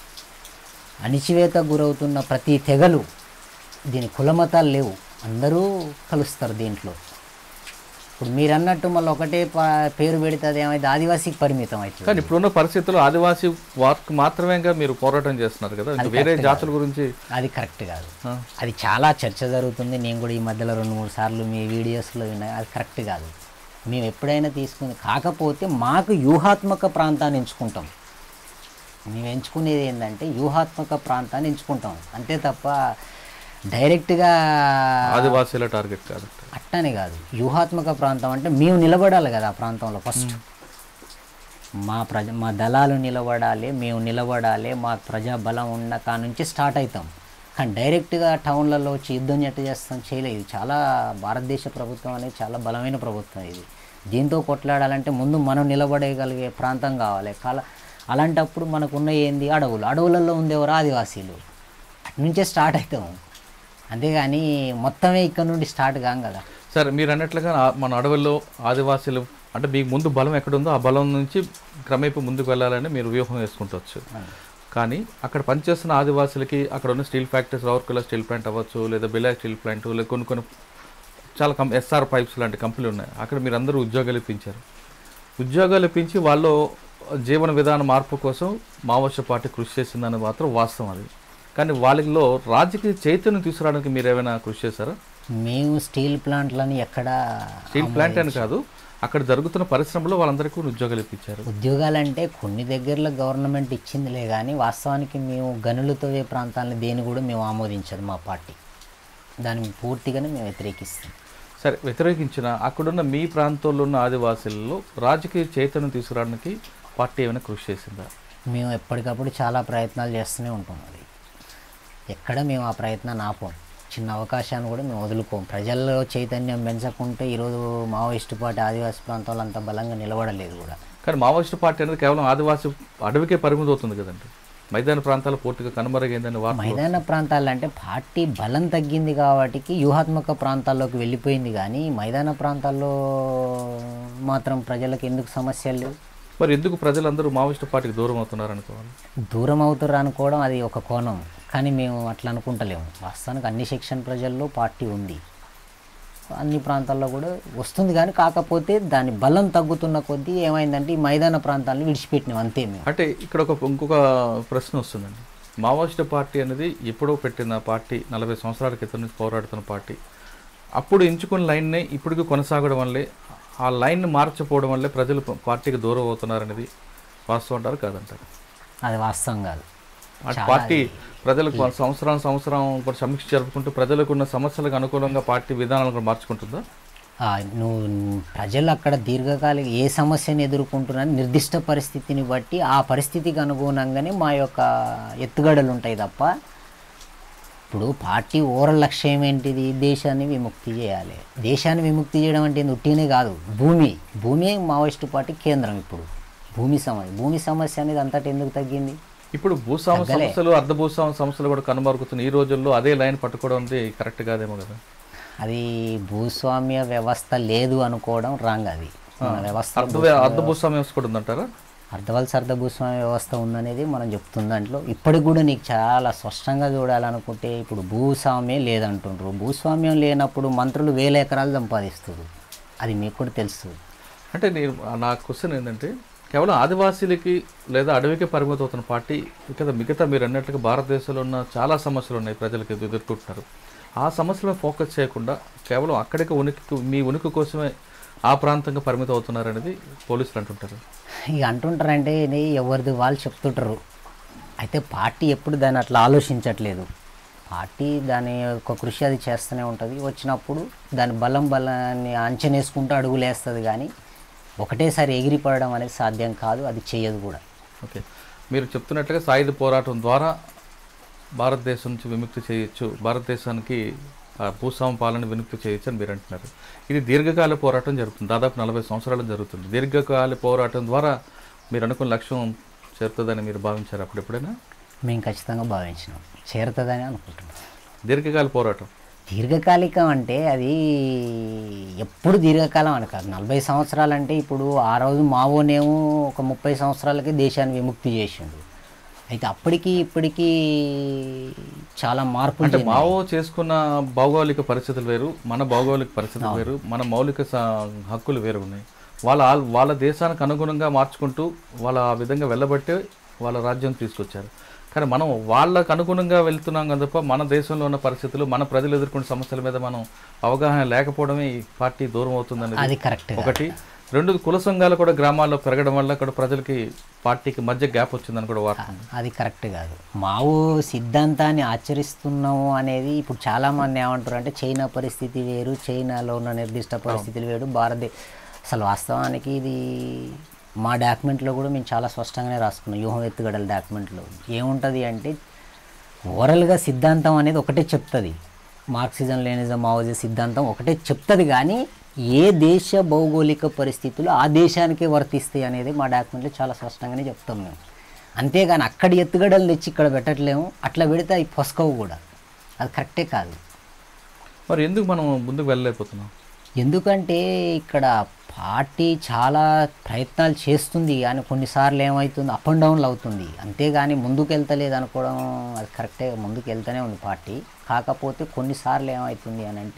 అణిచివేత గురవుతున్న ప్రతి తెగలు దీని కులమతాలు లేవు అందరూ కలుస్తారు దీంట్లో ఇప్పుడు మీరు అన్నట్టు మళ్ళీ ఒకటే ప- పేరు పెడితే అది ఏమైతే ఆదివాసీకి పరిమితం అవుతుంది కానీ ఇప్పుడున్న పరిస్థితుల్లో ఆదివాసీ వార్క్ మాత్రమేగా మీరు పోరాటం చేస్తున్నారు కదా ఇంకా వేరే జాతుల గురించి అది కరెక్ట్ కాదు ఆ, అది చాలా చర్చ జరుగుతుంది నేను కూడా ఈ మధ్యలో రెండు మూడు సార్లు మీ వీడియోస్లో విన్నా అది కరెక్ట్ కాదు మేము ఎప్పుడైనా తీసుకుంది కాకపోతే మాకు వ్యూహాత్మక ప్రాంతాన్ని ఎంచుకుంటాం మేము ఎంచుకునేది ఏంటంటే వ్యూహాత్మక ప్రాంతాన్ని ఎంచుకుంటాం అంతే తప్ప డైరెక్ట్గా ఆదివాసీల టార్గెట్ కాదు అట్టని కాదు వ్యూహాత్మక ప్రాంతం అంటే మేము నిలబడాలి కదా ఆ ప్రాంతంలో ఫస్ట్ మా ప్రజ మా దళాలు నిలబడాలి మేము నిలబడాలి మా ప్రజా బలం ఉన్న కా నుంచి స్టార్ట్ అవుతాం కానీ డైరెక్ట్గా టౌన్లలో వచ్చి యుద్ధం ఎట్ట చేస్తాం చేయలేదు ఇది చాలా భారతదేశ ప్రభుత్వం అనేది చాలా బలమైన ప్రభుత్వం ఇది దీంతో కొట్లాడాలంటే ముందు మనం నిలబడగలిగే ప్రాంతం కావాలి కల అలాంటప్పుడు మనకున్న ఏంది అడవులు అడవులలో ఉండేవారు ఆదివాసీలు అటు నుంచే స్టార్ట్ అవుతాం అంతేగాని మొత్తమే ఇక్కడ నుండి స్టార్ట్ కాం కదా సరే మీరు అన్నట్లుగా ఆ- మన అడవుల్లో ఆదివాసీలు అంటే మీకు ముందు బలం ఎక్కడుందో ఆ బలం నుంచి క్రమేపీ ముందుకు వెళ్ళాలని మీరు వ్యూహం వేసుకుంటవచ్చు కానీ అక్కడ పనిచేస్తున్న ఆదివాసులకి అక్కడ ఉన్న steel factories Rourkela steel plant అవ్వచ్చు లేదా బిలా స్టీల్ ప్లాంట్ లేదా కొన్ని కొన్ని చాలా కం ఎస్ఆర్ పైప్స్ లాంటి కంపెనీలు ఉన్నాయి అక్కడ మీరు అందరూ ఉద్యోగాలు ఇప్పించారు ఉద్యోగాలు ఇప్పించి వాళ్ళు జీవన విధాన మార్పు కోసం మావోయిస్ట్ పార్టీ కృషి చేసిందని మాత్రం వాస్తవం అది కానీ వాళ్ళలో రాజకీయ చైతన్యం తీసుకురావడానికి మీరు ఏమైనా కృషి చేశారా మేము స్టీల్ ప్లాంట్లని ఎక్కడ స్టీల్ ప్లాంట్ అని కాదు అక్కడ జరుగుతున్న పరిశ్రమలో వాళ్ళందరికీ కూడా ఉద్యోగాలు ఇప్పించారు ఉద్యోగాలంటే కొన్ని దగ్గరలో గవర్నమెంట్ ఇచ్చిందిలే కానీ వాస్తవానికి మేము గనులతో ఏ ప్రాంతాలను దేని కూడా మేము ఆమోదించదు మా పార్టీ దాన్ని పూర్తిగానే మేము వ్యతిరేకిస్తాం సరే వ్యతిరేకించిన అక్కడున్న మీ ప్రాంతంలో ఉన్న ఆదివాసీలలో రాజకీయ చైతన్యం తీసుకురావడానికి పార్టీ ఏమైనా కృషి చేసిందా మేము ఎప్పటికప్పుడు చాలా ప్రయత్నాలు చేస్తూనే ఉంటాం అది ఎక్కడ మేము ఆ ప్రయత్నాన్ని ఆపం చిన్న అవకాశాన్ని కూడా మేము వదులుకోం ప్రజల్లో చైతన్యం పెంచకుంటే ఈరోజు మావోయిస్టు పార్టీ ఆదివాసీ ప్రాంతాలు అంత బలంగా నిలబడలేదు కూడా కానీ మావోయిస్టు పార్టీ అనేది కేవలం ఆదివాసీ అడవికే పరిమితం అవుతుంది కదండి మైదాన ప్రాంతాలు పూర్తిగా కనుమరుగైందని వార్త మైదాన ప్రాంతాలు అంటే పార్టీ బలం తగ్గింది కాబట్టి వ్యూహాత్మక ప్రాంతాల్లోకి వెళ్ళిపోయింది కానీ మైదాన ప్రాంతాల్లో మాత్రం ప్రజలకు ఎందుకు సమస్యలు లేవు మరి ఎందుకు ప్రజలందరూ మావోయిస్టు పార్టీకి దూరం అవుతున్నారు అనుకోవాలి దూరం అవుతారు అనుకోవడం అది ఒక కోణం కానీ మేము అట్లా అనుకుంటలేము వాస్తవానికి అన్ని సెక్షన్ ప్రజల్లో పార్టీ ఉంది అన్ని ప్రాంతాల్లో కూడా వస్తుంది కానీ కాకపోతే దాని బలం తగ్గుతున్న కొద్దీ ఏమైందంటే ఈ మైదాన ప్రాంతాలను విడిచిపెట్టినాం అంతే మేము అంటే ఇక్కడ ఒక ఇంకొక ప్రశ్న వస్తుందండి మావోయిస్టు పార్టీ అనేది ఎప్పుడో పెట్టిన పార్టీ నలభై సంవత్సరాల క్రితం నుంచి పోరాడుతున్న పార్టీ అప్పుడు ఎంచుకున్న లైన్నే ఇప్పటికీ కొనసాగడం వల్లే ఆ లైన్ మార్చకపోవడం వల్లే ప్రజలు పార్టీకి దూరం అవుతున్నారనేది వాస్తవం అంటారు కాదంటారు అది వాస్తవం కాదు అటు పార్టీ ప్రజలకు సంవత్సరం సంవత్సరం కూడా సమీక్ష జరుపుకుంటూ ప్రజలకు ఉన్న సమస్యలకు అనుకూలంగా పార్టీ విధానాలను కూడా మార్చుకుంటుందా ఆ, నువ్వు ప్రజలు అక్కడ దీర్ఘకాలిక ఏ సమస్యను ఎదుర్కొంటున్నారని నిర్దిష్ట పరిస్థితిని బట్టి ఆ పరిస్థితికి అనుగుణంగానే మా యొక్క ఎత్తుగడలు ఉంటాయి తప్ప ఇప్పుడు పార్టీ ఓవరాల్ లక్ష్యం ఏంటిది దేశాన్ని విముక్తి చేయాలి దేశాన్ని విముక్తి చేయడం అంటే ఏంది? ఉట్టినే కాదు భూమి భూమి మావోయిస్టు పార్టీ కేంద్రం ఇప్పుడు భూమి సమస్య భూమి సమస్య అనేది అంతటి ఎందుకు తగ్గింది ఇప్పుడు భూస్వామ తగ్గలే. సమస్యలు అర్ధ భూస్వామ సమస్యలు కూడా కనుమరుగుతున్నాయి ఈ రోజుల్లో అదే లైన్ పట్టుకోవడం అనేది కరెక్ట్ కాదేమో కదా అది భూస్వామ్య వ్యవస్థ లేదు అనుకోవడం రాంగ్ అది మన వ్యవస్థ అర్ధ అర్ధ భూస్వామ్య వ్యవస్థ కూడా ఉందంటారా అర్ధవలస అర్ధ భూస్వామ్య వ్యవస్థ ఉందనేది మనం చెప్తుంది దాంట్లో ఇప్పటికి కూడా నీకు చాలా స్పష్టంగా చూడాలనుకుంటే ఇప్పుడు భూస్వామ్యం లేదంటుండ్రు భూస్వామ్యం లేనప్పుడు మంత్రులు వేల ఎకరాలు సంపాదిస్తారు అది మీకు కూడా తెలుసు అంటే నేను నా క్వశ్చన్ ఏంటంటే కేవలం ఆదివాసీలకి లేదా అడవికి పరిమితం అవుతున్న పార్టీ ఇక్కడ మిగతా మీరు అన్నట్లుగా భారతదేశంలో ఉన్న చాలా సమస్యలు ఉన్నాయి ప్రజలకు ఎదు- ఎదుర్కొంటున్నారు ఆ సమస్యలను ఫోకస్ చేయకుండా కేవలం అక్కడికి ఉనికి మీ ఉనికి కోసమే ఆ ప్రాంతంగా పరిమితం అవుతున్నారు అనేది పోలీసులు అంటుంటారు ఇక అంటుంటారంటే ఇది ఎవరిది వాళ్ళు చెప్తుంటారు అయితే పార్టీ ఎప్పుడు దాన్ని అట్లా ఆలోచించట్లేదు పార్టీ దాని యొక్క కృషి అది చేస్తూనే ఉంటుంది వచ్చినప్పుడు దాని బలం బలాన్ని అంచనేసుకుంటూ అడుగులేస్తుంది కానీ ఒకటేసారి ఎగిరిపడడం అనేది సాధ్యం కాదు అది చేయదు కూడా ఓకే మీరు చెప్తున్నట్లుగా సాయుధ పోరాటం ద్వారా భారతదేశం నుంచి విముక్తి చేయొచ్చు భారతదేశానికి ఆ, భూస్వామ్య పాలన విముక్తి చేయొచ్చు అని మీరు అంటున్నారు ఇది దీర్ఘకాల పోరాటం జరుగుతుంది దాదాపు నలభై సంవత్సరాలు జరుగుతుంది దీర్ఘకాల పోరాటం ద్వారా మీరు అనుకున్న లక్ష్యం చేరుతుందని మీరు భావించారు అప్పుడు ఎప్పుడైనా మేము ఖచ్చితంగా భావించినాం చేరుతుందని అనుకుంటున్నాం దీర్ఘకాల పోరాటం దీర్ఘకాలికం అంటే అది ఎప్పుడు దీర్ఘకాలం అని కాదు నలభై సంవత్సరాలు అంటే ఇప్పుడు ఆ రోజు మావోనేమో ఒక ముప్పై సంవత్సరాలకి దేశాన్ని విముక్తి చేసిండు అయితే అప్పటికి ఇప్పటికీ చాలా మార్పులు అంటే చెందాయి. మావో చేసుకున్న భౌగోళిక పరిస్థితులు వేరు మన భౌగోళిక పరిస్థితులు వేరు మన మౌలిక స- హక్కులు వేరు ఉన్నాయి వాళ్ళ ఆల్- వాళ్ళ దేశానికి అనుగుణంగా మార్చుకుంటూ వాళ్ళ ఆ విధంగా వెళ్ళబట్టే వాళ్ళ రాజ్యం తీసుకొచ్చారు కానీ మనం వాళ్ళకు అనుగుణంగా వెళ్తున్నాం కదా తప్ప మన దేశంలో ఉన్న పరిస్థితులు మన ప్రజలు ఎదుర్కొన్న సమస్యల మీద మనం అవగాహన లేకపోవడమే ఈ పార్టీ దూరం అవుతుందనేది అది కరెక్ట్ ఒకటి రెండు కుల సంఘాలు కూడా గ్రామాల్లో పెరగడం వల్ల అక్కడ ప్రజలకి పార్టీకి మధ్య గ్యాప్ వచ్చిందని కూడా వార్త ఉంది. అది కరెక్ట్ కాదు మావో సిద్ధాంతాన్ని ఆచరిస్తున్నాము అనేది ఇప్పుడు చాలా మంది ఏమంటారు అంటే చైనా పరిస్థితి వేరు చైనాలో ఉన్న నిర్దిష్ట పరిస్థితులు వేరు భారతదేశ అసలు వాస్తవానికి ఇది మా డాక్యుమెంట్లో కూడా మేము చాలా స్పష్టంగానే రాసుకున్నాం వ్యూహం ఎత్తుగడల డాక్యుమెంట్లో ఏముంటుంది అంటే ఓవరాల్గా సిద్ధాంతం అనేది ఒకటే చెప్తుంది మార్క్సిజం లేనిజం మావోజీ సిద్ధాంతం ఒకటే చెప్తుంది కానీ ఏ దేశ భౌగోళిక పరిస్థితులు ఆ దేశానికే వర్తిస్తాయి అనేది మా డాక్యుమెంట్లో చాలా స్పష్టంగానే చెప్తాం మేము అంతేగాని అక్కడి ఎత్తుగడలు తెచ్చి ఇక్కడ పెట్టట్లేము అట్లా పెడితే అవి పొసకవు కూడా అది కరెక్టే కాదు మరి ఎందుకు మనం ముందుకు వెళ్ళలేకపోతున్నాం ఎందుకంటే ఇక్కడ పార్టీ చాలా ప్రయత్నాలు చేస్తుంది కానీ కొన్నిసార్లు ఏమవుతుంది అప్ అండ్ డౌన్లు అవుతుంది అంతేగాని ముందుకు వెళ్తలేదు అనుకోవడం అది కరెక్టే ముందుకు వెళ్తూనే ఉంది పార్టీ కాకపోతే కొన్నిసార్లు ఏమవుతుంది అని అంటే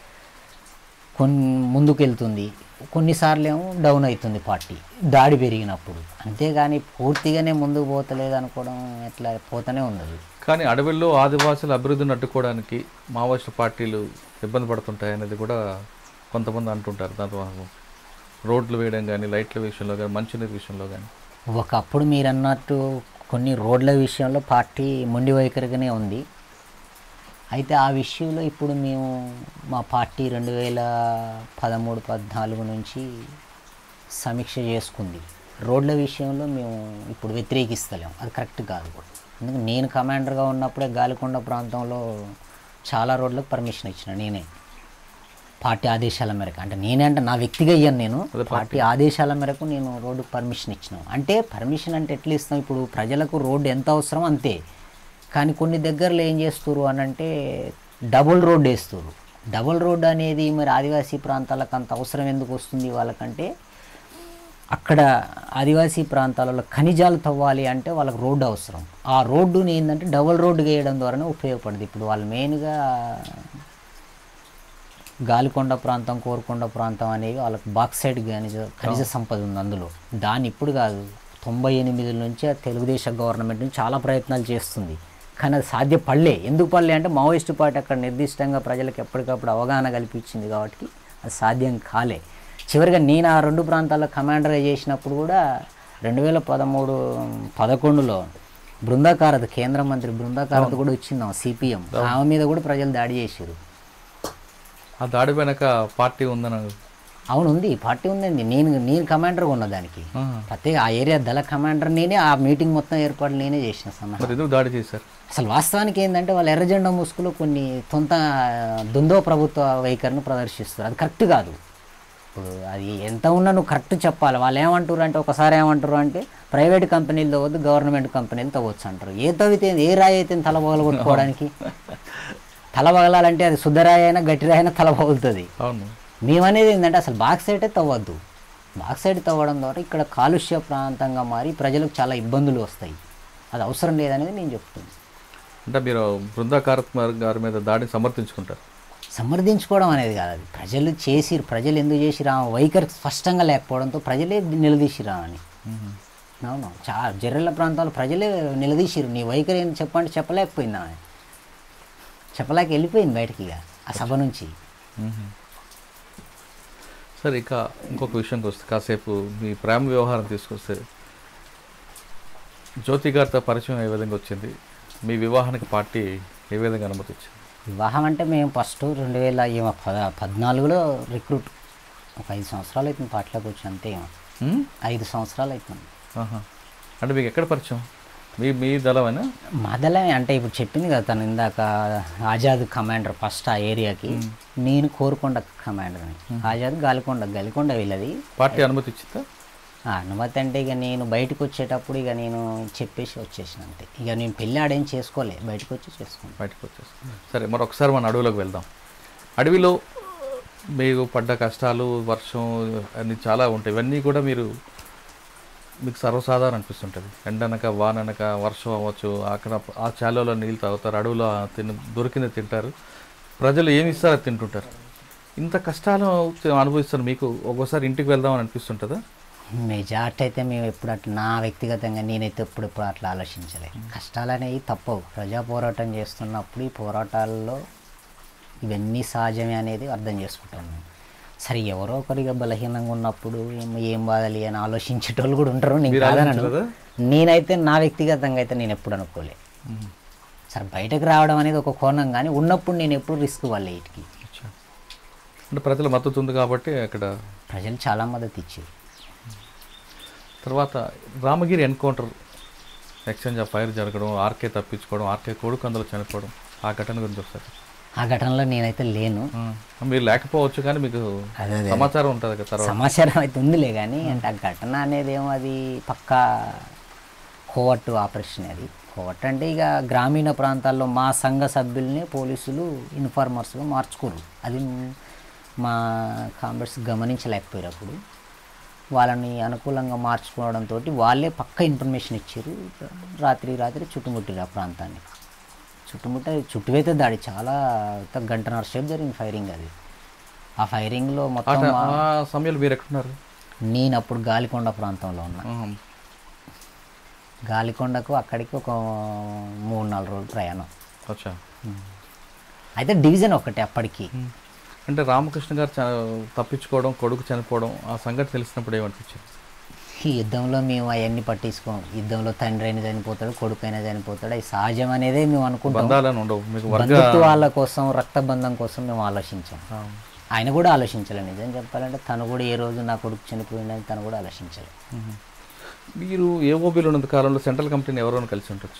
కొన్ని ముందుకు వెళ్తుంది కొన్నిసార్లు ఏమో డౌన్ అవుతుంది పార్టీ దాడి పెరిగినప్పుడు అంతేగాని పూర్తిగానే ముందుకు పోతలేదు అనుకోవడం ఎట్లా పోతూనే ఉన్నది కానీ అడవుల్లో ఆదివాసుల అభివృద్ధిని అడ్డుకోవడానికి మావోయిస్టు పార్టీలు ఇబ్బంది పడుతుంటాయి అనేది కూడా కొంతమంది అంటుంటారు దాంతో రోడ్లు వేయడం కానీ లైట్ల విషయంలో కానీ మంచినీరు విషయంలో కానీ ఒకప్పుడు మీరు అన్నట్టు కొన్ని రోడ్ల విషయంలో పార్టీ మొండి వైఖరిగానే ఉంది అయితే ఆ విషయంలో ఇప్పుడు మేము మా పార్టీ రెండు వేల పదమూడు పద్నాలుగు నుంచి సమీక్ష చేసుకుంది రోడ్ల విషయంలో మేము ఇప్పుడు వ్యతిరేకిస్తలేం అది కరెక్ట్ కాదు కూడా ఎందుకంటే నేను కమాండర్గా ఉన్నప్పుడే గాలికొండ ప్రాంతంలో చాలా రోడ్లకు పర్మిషన్ ఇచ్చిన నేనే పార్టీ ఆదేశాల మేరకు అంటే నేనే అంటే నా వ్యక్తిగా ఇయ్యను నేను పార్టీ ఆదేశాల మేరకు నేను రోడ్డు పర్మిషన్ ఇచ్చినాం అంటే పర్మిషన్ అంటే ఎట్లా ఇస్తాం ఇప్పుడు ప్రజలకు రోడ్డు ఎంత అవసరం అంతే కానీ కొన్ని దగ్గరలో ఏం చేస్తారు అని అంటే డబుల్ రోడ్ వేస్తారు డబుల్ రోడ్ అనేది మరి ఆదివాసీ ప్రాంతాలకు అంత అవసరం ఎందుకు వస్తుంది వాళ్ళకంటే అక్కడ ఆదివాసీ ప్రాంతాలలో ఖనిజాలు తవ్వాలి అంటే వాళ్ళకి రోడ్డు అవసరం ఆ రోడ్డుని ఏంటంటే డబుల్ రోడ్డు వేయడం ద్వారానే ఉపయోగపడుతుంది ఇప్పుడు వాళ్ళు మెయిన్గా గాలికొండ ప్రాంతం కోరుకొండ ప్రాంతం అనేవి వాళ్ళకి బాక్సైడ్ ఖనిజ ఖనిజ సంపద ఉంది అందులో దాన్ని ఇప్పుడు కాదు తొంభై ఎనిమిది నుంచి ఆ తెలుగుదేశం గవర్నమెంట్ నుంచి చాలా ప్రయత్నాలు చేస్తుంది కానీ అది సాధ్యపడలే ఎందుకు పడలే అంటే మావోయిస్టు పార్టీ అక్కడ నిర్దిష్టంగా ప్రజలకు ఎప్పటికప్పుడు అవగాహన కల్పించింది కాబట్టి అది సాధ్యం కాలే చివరిగా నేను ఆ రెండు ప్రాంతాల్లో కమాండర్గా చేసినప్పుడు కూడా రెండు వేల పదమూడు పదకొండులో బృందాకారత కేంద్ర మంత్రి బృందాకారత కూడా వచ్చిందాం సిపిఎం ఆమె మీద కూడా ప్రజలు దాడి చేశారు ఆ దాడి వెనక పార్టీ ఉందని అవును ఉంది పార్టీ ఉందండి నేను నేను కమాండర్గా ఉన్న దానికి ఆహా. ప్రత్యేక ఆ ఏరియా దళ కమాండర్ నేనే ఆ మీటింగ్ మొత్తం ఏర్పాటు నేనే చేసిన సన్నాహం మరి ఎందుకు దాడి చేశారు అసలు వాస్తవానికి ఏంటంటే వాళ్ళు ఎర్రజెండా ముసుగులో కొన్ని తొంత దుందో ప్రభుత్వ వైఖరిని ప్రదర్శిస్తారు అది కరెక్ట్ కాదు ఇప్పుడు అది ఎంత ఉన్నా నువ్వు కరెక్ట్ చెప్పాలి వాళ్ళు ఏమంటారు అంటే ఒకసారి ఏమంటారు అంటే ప్రైవేట్ కంపెనీలు తవ్వద్దు గవర్నమెంట్ కంపెనీలు తవ్వచ్చు అంటారు ఏ తవ్వితే ఏ రాయి అయితే తల పగలగొట్టుకోవడానికి తల పగలాలంటే అది శుద్ధరాయి అయినా గట్టి రాయి అయినా తల పగులుతుంది అవును మేమనేది ఏంటంటే అసలు బాక్సైటే తవ్వద్దు బాక్సైడ్ తవ్వడం ద్వారా ఇక్కడ కాలుష్య ప్రాంతంగా మారి ప్రజలకు చాలా ఇబ్బందులు వస్తాయి అది అవసరం లేదనేది నేను చెప్తున్నాను అంటే మీరు బృందాకారత్ గారి మీద దాడిని సమర్థించుకుంటారు సమర్థించుకోవడం అనేది కాదు అది ప్రజలు చేసి ప్రజలు ఎందుకు చేసిరా ఆమె వైఖరి స్పష్టంగా లేకపోవడంతో ప్రజలే నిలదీసిరా అని అవును చా జర్రెల ప్రాంతాల్లో ప్రజలే నిలదీసిరు నీ వైఖరి ఏంటి చెప్పండి చెప్పలేకపోయింది ఆమె చెప్పలేక వెళ్ళిపోయింది బయటికి ఇక ఆ సభ నుంచి సరే ఇక ఇంకొక విషయంకి వస్తే కాసేపు మీ ప్రేమ వ్యవహారం తీసుకొస్తే జ్యోతి గారితో పరిచయం ఏ విధంగా వచ్చింది మీ వివాహానికి పార్టీ ఏ విధంగా అనుమతి ఇచ్చింది వివాహం అంటే మేము ఫస్ట్ రెండు వేల ఏమో పద పద్నాలుగులో రిక్రూట్ ఒక ఐదు సంవత్సరాలు అవుతుంది పార్టీలోకి వచ్చి అంతే ఏమో ఉమ్? ఐదు సంవత్సరాలు అవుతుంది ఆహా. అంటే మీకు ఎక్కడ పరిచయం మీ మీ దళమైనా మదలమే అంటే ఇప్పుడు చెప్పింది కదా తను ఇందాక ఆజాద్ కమాండర్ ఫస్ట్ ఆ ఏరియాకి నేను కోరుకొండ కమాండర్ని ఆజాద్ గాలికొండ గాలికొండ వీళ్ళది పార్టీ అనుమతి ఇచ్చిందా ఆ అనుమతి అంటే ఇక నేను బయటకు వచ్చేటప్పుడు ఇక నేను చెప్పేసి వచ్చేసిన అంతే ఇక నేను పెళ్ళి ఆడేం చేసుకోలే బయటకు వచ్చి చేసుకున్నాను బయటకు వచ్చేసి సరే మరి ఒకసారి మన అడవిలోకి వెళ్దాం అడవిలో మీకు పడ్డ కష్టాలు వర్షం అన్నీ చాలా ఉంటాయి ఇవన్నీ కూడా మీరు మీకు సర్వసాధారణ అనిపిస్తుంటుంది ఎండనక వాననక వర్షం అవ్వచ్చు అక్కడ ఆ చాలలో నీళ్ళు తాగుతారు అడవిలో తిని దొరికింది తింటారు ప్రజలు ఏమి ఇస్తారో అది తింటుంటారు ఇంత కష్టాలు అనుభవిస్తారు మీకు ఒక్కోసారి ఇంటికి వెళ్దామని అనిపిస్తుంటుందా మెజార్టీ అయితే మేము ఎప్పుడు అట్లా నా వ్యక్తిగతంగా నేనైతే ఎప్పుడు ఎప్పుడు అట్లా ఆలోచించలే కష్టాలు అనేవి తప్పవు ప్రజా పోరాటం చేస్తున్నప్పుడు ఈ పోరాటాల్లో ఇవన్నీ సహజమే అనేది అర్థం చేసుకుంటాను నేను సరే ఎవరో ఒకరిగా బలహీనంగా ఉన్నప్పుడు ఏం ఏం బాధలి అని ఆలోచించేటోళ్ళు కూడా ఉంటారు నేను మీరు కాదనను ఆలోచించలేదా? నేనైతే నా వ్యక్తిగతంగా అయితే నేను ఎప్పుడు అనుకోలే సరే బయటకు రావడం అనేది ఒక కోణం కానీ ఉన్నప్పుడు నేను ఎప్పుడు రిస్క్ వాళ్ళే వీటికి అచ్చా. అంటే ప్రజల మద్దతు ఉంది కాబట్టి అక్కడ ప్రజలు చాలా మద్దతు ఇచ్చారు తర్వాత Ramagiri encounter exchange of fire జరగడం ఆర్కే తప్పించుకోవడం ఆర్కే కొడుకు అందులో చనిపోవడం ఆ ఘటన గురించి ఒకసారి ఆ ఘటనలో నేనైతే లేను ఆ, మీరు లేకపోవచ్చు కానీ మీకు అదే అదే. సమాచారం ఉంటుంది కదా తర్వాత సమాచారం అయితే ఉందిలే కానీ అంటే ఆ ఘటన అనేది ఏమో అది పక్కా కోవట్టు ఆపరేషన్ అది కోవట్ అంటే ఇక గ్రామీణ ప్రాంతాల్లో మా సంఘ సభ్యుల్ని పోలీసులు ఇన్ఫార్మర్స్గా మార్చుకోరు అది మా కాంబర్స్ గమనించలేకపోయారు అప్పుడు వాళ్ళని అనుకూలంగా మార్చుకోవడంతో వాళ్ళే పక్క ఇన్ఫర్మేషన్ ఇచ్చారు రాత్రి రాత్రి చుట్టుముట్టిరు ఆ ప్రాంతాన్ని చుట్టుముట్ట చుట్టువైతే దాడి చాలా ఒక గంటన్నర సేపు జరిగింది ఫైరింగ్ అది ఆ ఫైరింగ్లో ఆ మొత్తం ట- మా- ఆ సమయంలో మీరు ఎక్కడున్నారు నేను అప్పుడు గాలికొండ ప్రాంతంలో ఉన్నా ఆ, గాలికొండకు అక్కడికి ఒక మూడు నాలుగు రోజులు ప్రయాణం అచ్చా అయితే డివిజన్ ఒకటి అప్పటికి ఉమ్. అంటే రామకృష్ణ గారు చ- తప్పించుకోవడం కొడుకు చనిపోవడం ఆ సంగతి తెలిసినప్పుడు ఏమనిపించింది ఈ యుద్ధంలో మేము అవన్నీ పట్టించుకోం యుద్ధంలో తండ్రి అయినా చనిపోతాడు కొడుకు అయినా చనిపోతాడు అది సహజం అనేదే మేము అనుకుంటాం బంధాలను ఉండవు మీకు వర్గ బంధుత్వాల కోసం రక్తబంధం కోసం మేము ఆలోచించాం ఆ, ఆయన కూడా ఆలోచించాలి నిజం చెప్పాలంటే తను కూడా ఏ రోజు నా కొడుకు చనిపోయిందని తను కూడా ఆలోచించాలి ఉమ్. మీరు ఏఓబీలో ఉన్నంత కాలంలో సెంట్రల్ కమిటీని ఎవరైనా కలిసి ఉండొచ్చు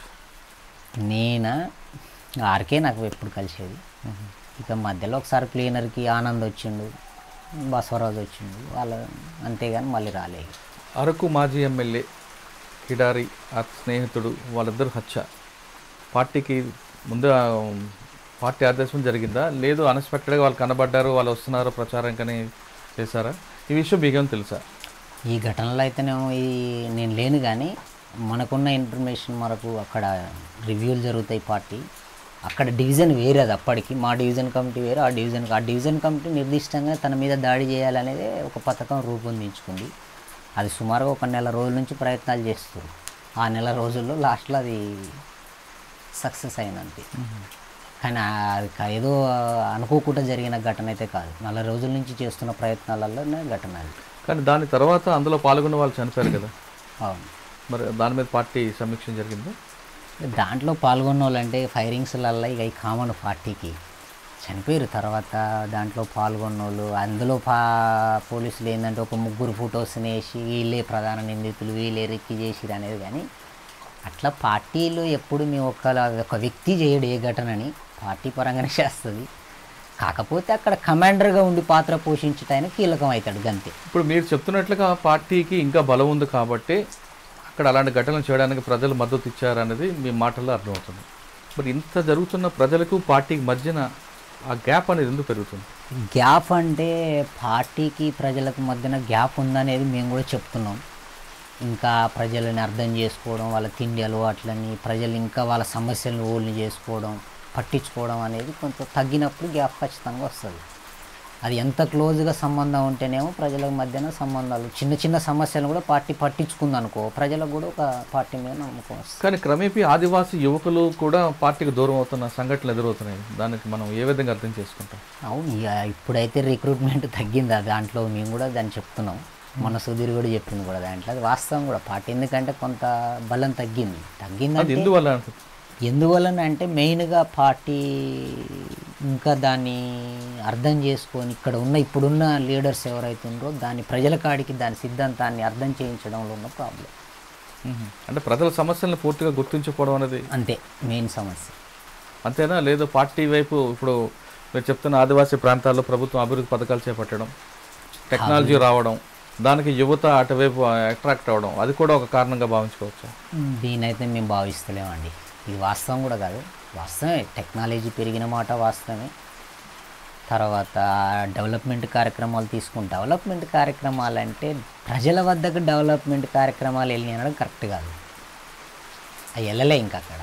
నేనా ఆర్కే నాకు ఎప్పుడు కలిసేది ఇక మధ్యలో ఒకసారి క్లీనర్కి ఆనంద్ వచ్చిండు బసవరాజు వచ్చిండు వాళ్ళ అంతేగాని మళ్ళీ రాలేదు అరకు మాజీ ఎమ్మెల్యే కిడారి ఆ స్నేహితుడు వాళ్ళిద్దరు హత్య పార్టీకి ముందు ఆ, పార్టీ ఆదేశం జరిగిందా లేదు అన్ఎక్స్పెక్టెడ్గా వాళ్ళు కనబడ్డారు వాళ్ళు వస్తున్నారు ప్రచారం కానీ చేశారా ఈ విషయం మీకేం తెలుసా ఈ ఘటనలో అయితేనేమో ఈ నేను లేను కానీ మనకున్న ఇన్ఫర్మేషన్ మనకు అక్కడ రివ్యూలు జరుగుతాయి పార్టీ అక్కడ డివిజన్ వేరే అది అప్పటికి మా డివిజన్ కమిటీ వేరే ఆ డివిజన్ ఆ డివిజన్ కమిటీ నిర్దిష్టంగా తన మీద దాడి చేయాలనేది ఒక పథకం రూపొందించుకుంది అది సుమారుగా ఒక నెల రోజుల నుంచి ప్రయత్నాలు చేస్తారు ఆ నెల రోజుల్లో లాస్ట్లో అది సక్సెస్ అయింది కానీ ఆ- అది కా- ఏదో అనుకోకుండా జరిగిన ఘటన అయితే కాదు నెల రోజుల నుంచి చేస్తున్న ప్రయత్నాలలోనే ఘటన అది కానీ దాని తర్వాత అందులో పాల్గొన్న వాళ్ళు చనిపోయారు కదా అవును మరి దాని మీద పార్టీ సమీక్ష జరిగిందా దాంట్లో పాల్గొన్న వాళ్ళంటే ఫైరింగ్స్లల్లో ఇక ఈ కామన్ పార్టీకి చనిపోయారు తర్వాత దాంట్లో పాల్గొన్న వాళ్ళు అందులో పా పోలీసులు ఏంటంటే ఒక ముగ్గురు ఫొటోస్ని వేసి వీళ్ళే ప్రధాన నిందితులు వీళ్ళే రెక్కి చేసిరు అనేది కానీ అట్లా పార్టీలు ఎప్పుడు మేము ఒక ఒక వ్యక్తి చేయడు ఏ ఘటనని పార్టీ పరంగానే చేస్తుంది కాకపోతే అక్కడ కమాండర్గా ఉండి పాత్ర పోషించడానికి కీలకం అవుతాడు గంతే ఇప్పుడు మీరు చెప్తున్నట్లుగా పార్టీకి ఇంకా బలం ఉంది కాబట్టి అక్కడ అలాంటి ఘటనలు చేయడానికి ప్రజలు మద్దతు ఇచ్చారనేది మీ మాటల్లో అర్థమవుతుంది మరి ఇంత జరుగుతున్న ప్రజలకు పార్టీకి మధ్యన ఆ గ్యాప్ అనేది ఎందుకు పెరుగుతుంది గ్యాప్ అంటే పార్టీకి ప్రజలకు మధ్యన గ్యాప్ ఉందనేది మేము కూడా చెప్తున్నాం ఇంకా ప్రజలని అర్థం చేసుకోవడం వాళ్ళ తిండి అలవాట్లని ప్రజలు ఇంకా వాళ్ళ సమస్యలను ఓల్ని చేసుకోవడం పట్టించుకోవడం అనేది కొంచెం తగ్గినప్పుడు గ్యాప్ ఖచ్చితంగా వస్తుంది అది ఎంత క్లోజ్గా సంబంధం ఉంటేనేమో ప్రజల మధ్యన సంబంధాలు చిన్న చిన్న సమస్యలు కూడా పార్టీ పట్టించుకుంది అనుకో ప్రజలకు కూడా ఒక పార్టీ మీద నమ్మకం వస్తుంది కానీ క్రమేపీ ఆదివాసీ యువకులు కూడా పార్టీకి దూరం అవుతున్న సంఘటనలు ఎదురవుతున్నాయి దానికి మనం ఏ విధంగా అర్థం చేసుకుంటాం అవును ఇక ఇప్పుడైతే రిక్రూట్మెంట్ తగ్గింది ఆ దాంట్లో మేము కూడా దాన్ని చెప్తున్నాం మన సుధీర్ కూడా చెప్పింది కూడా దాంట్లో అది వాస్తవం కూడా పార్టీ ఎందుకంటే కొంత బలం తగ్గింది అది తగ్గింది ఎందువల్ల అనుకుంటున్నారు? ఎందువలన అంటే మెయిన్గా పార్టీ ఇంకా దాన్ని అర్థం చేసుకొని ఇక్కడ ఉన్న ఇప్పుడున్న లీడర్స్ ఎవరైతే ఉన్నారో దాని ప్రజల కాడికి దాని సిద్ధాంతాన్ని అర్థం చేయించడంలో ఉన్న ప్రాబ్లం మ్మ్. అంటే ప్రజల సమస్యలను పూర్తిగా గుర్తించుకోవడం అనేది అంతే మెయిన్ సమస్య అంతేనా లేదు పార్టీ వైపు ఇప్పుడు మీరు చెప్తున్న ఆదివాసీ ప్రాంతాల్లో ప్రభుత్వం అభివృద్ధి పథకాలు చేపట్టడం టెక్నాలజీ రావడం దానికి యువత అటువైపు అట్రాక్ట్ అవ్వడం అది కూడా ఒక కారణంగా భావించుకోవచ్చు దీనైతే మేము భావిస్తలేమండి ఇది వాస్తవం కూడా కాదు వాస్తవమే టెక్నాలజీ పెరిగిన మాట వాస్తవమే తర్వాత డెవలప్మెంట్ కార్యక్రమాలు తీసుకుంటే డెవలప్మెంట్ కార్యక్రమాలు అంటే ప్రజల వద్దకు డెవలప్మెంట్ కార్యక్రమాలు వెళ్ళి అనడం కరెక్ట్ కాదు అవి వెళ్ళలే ఇంకా అక్కడ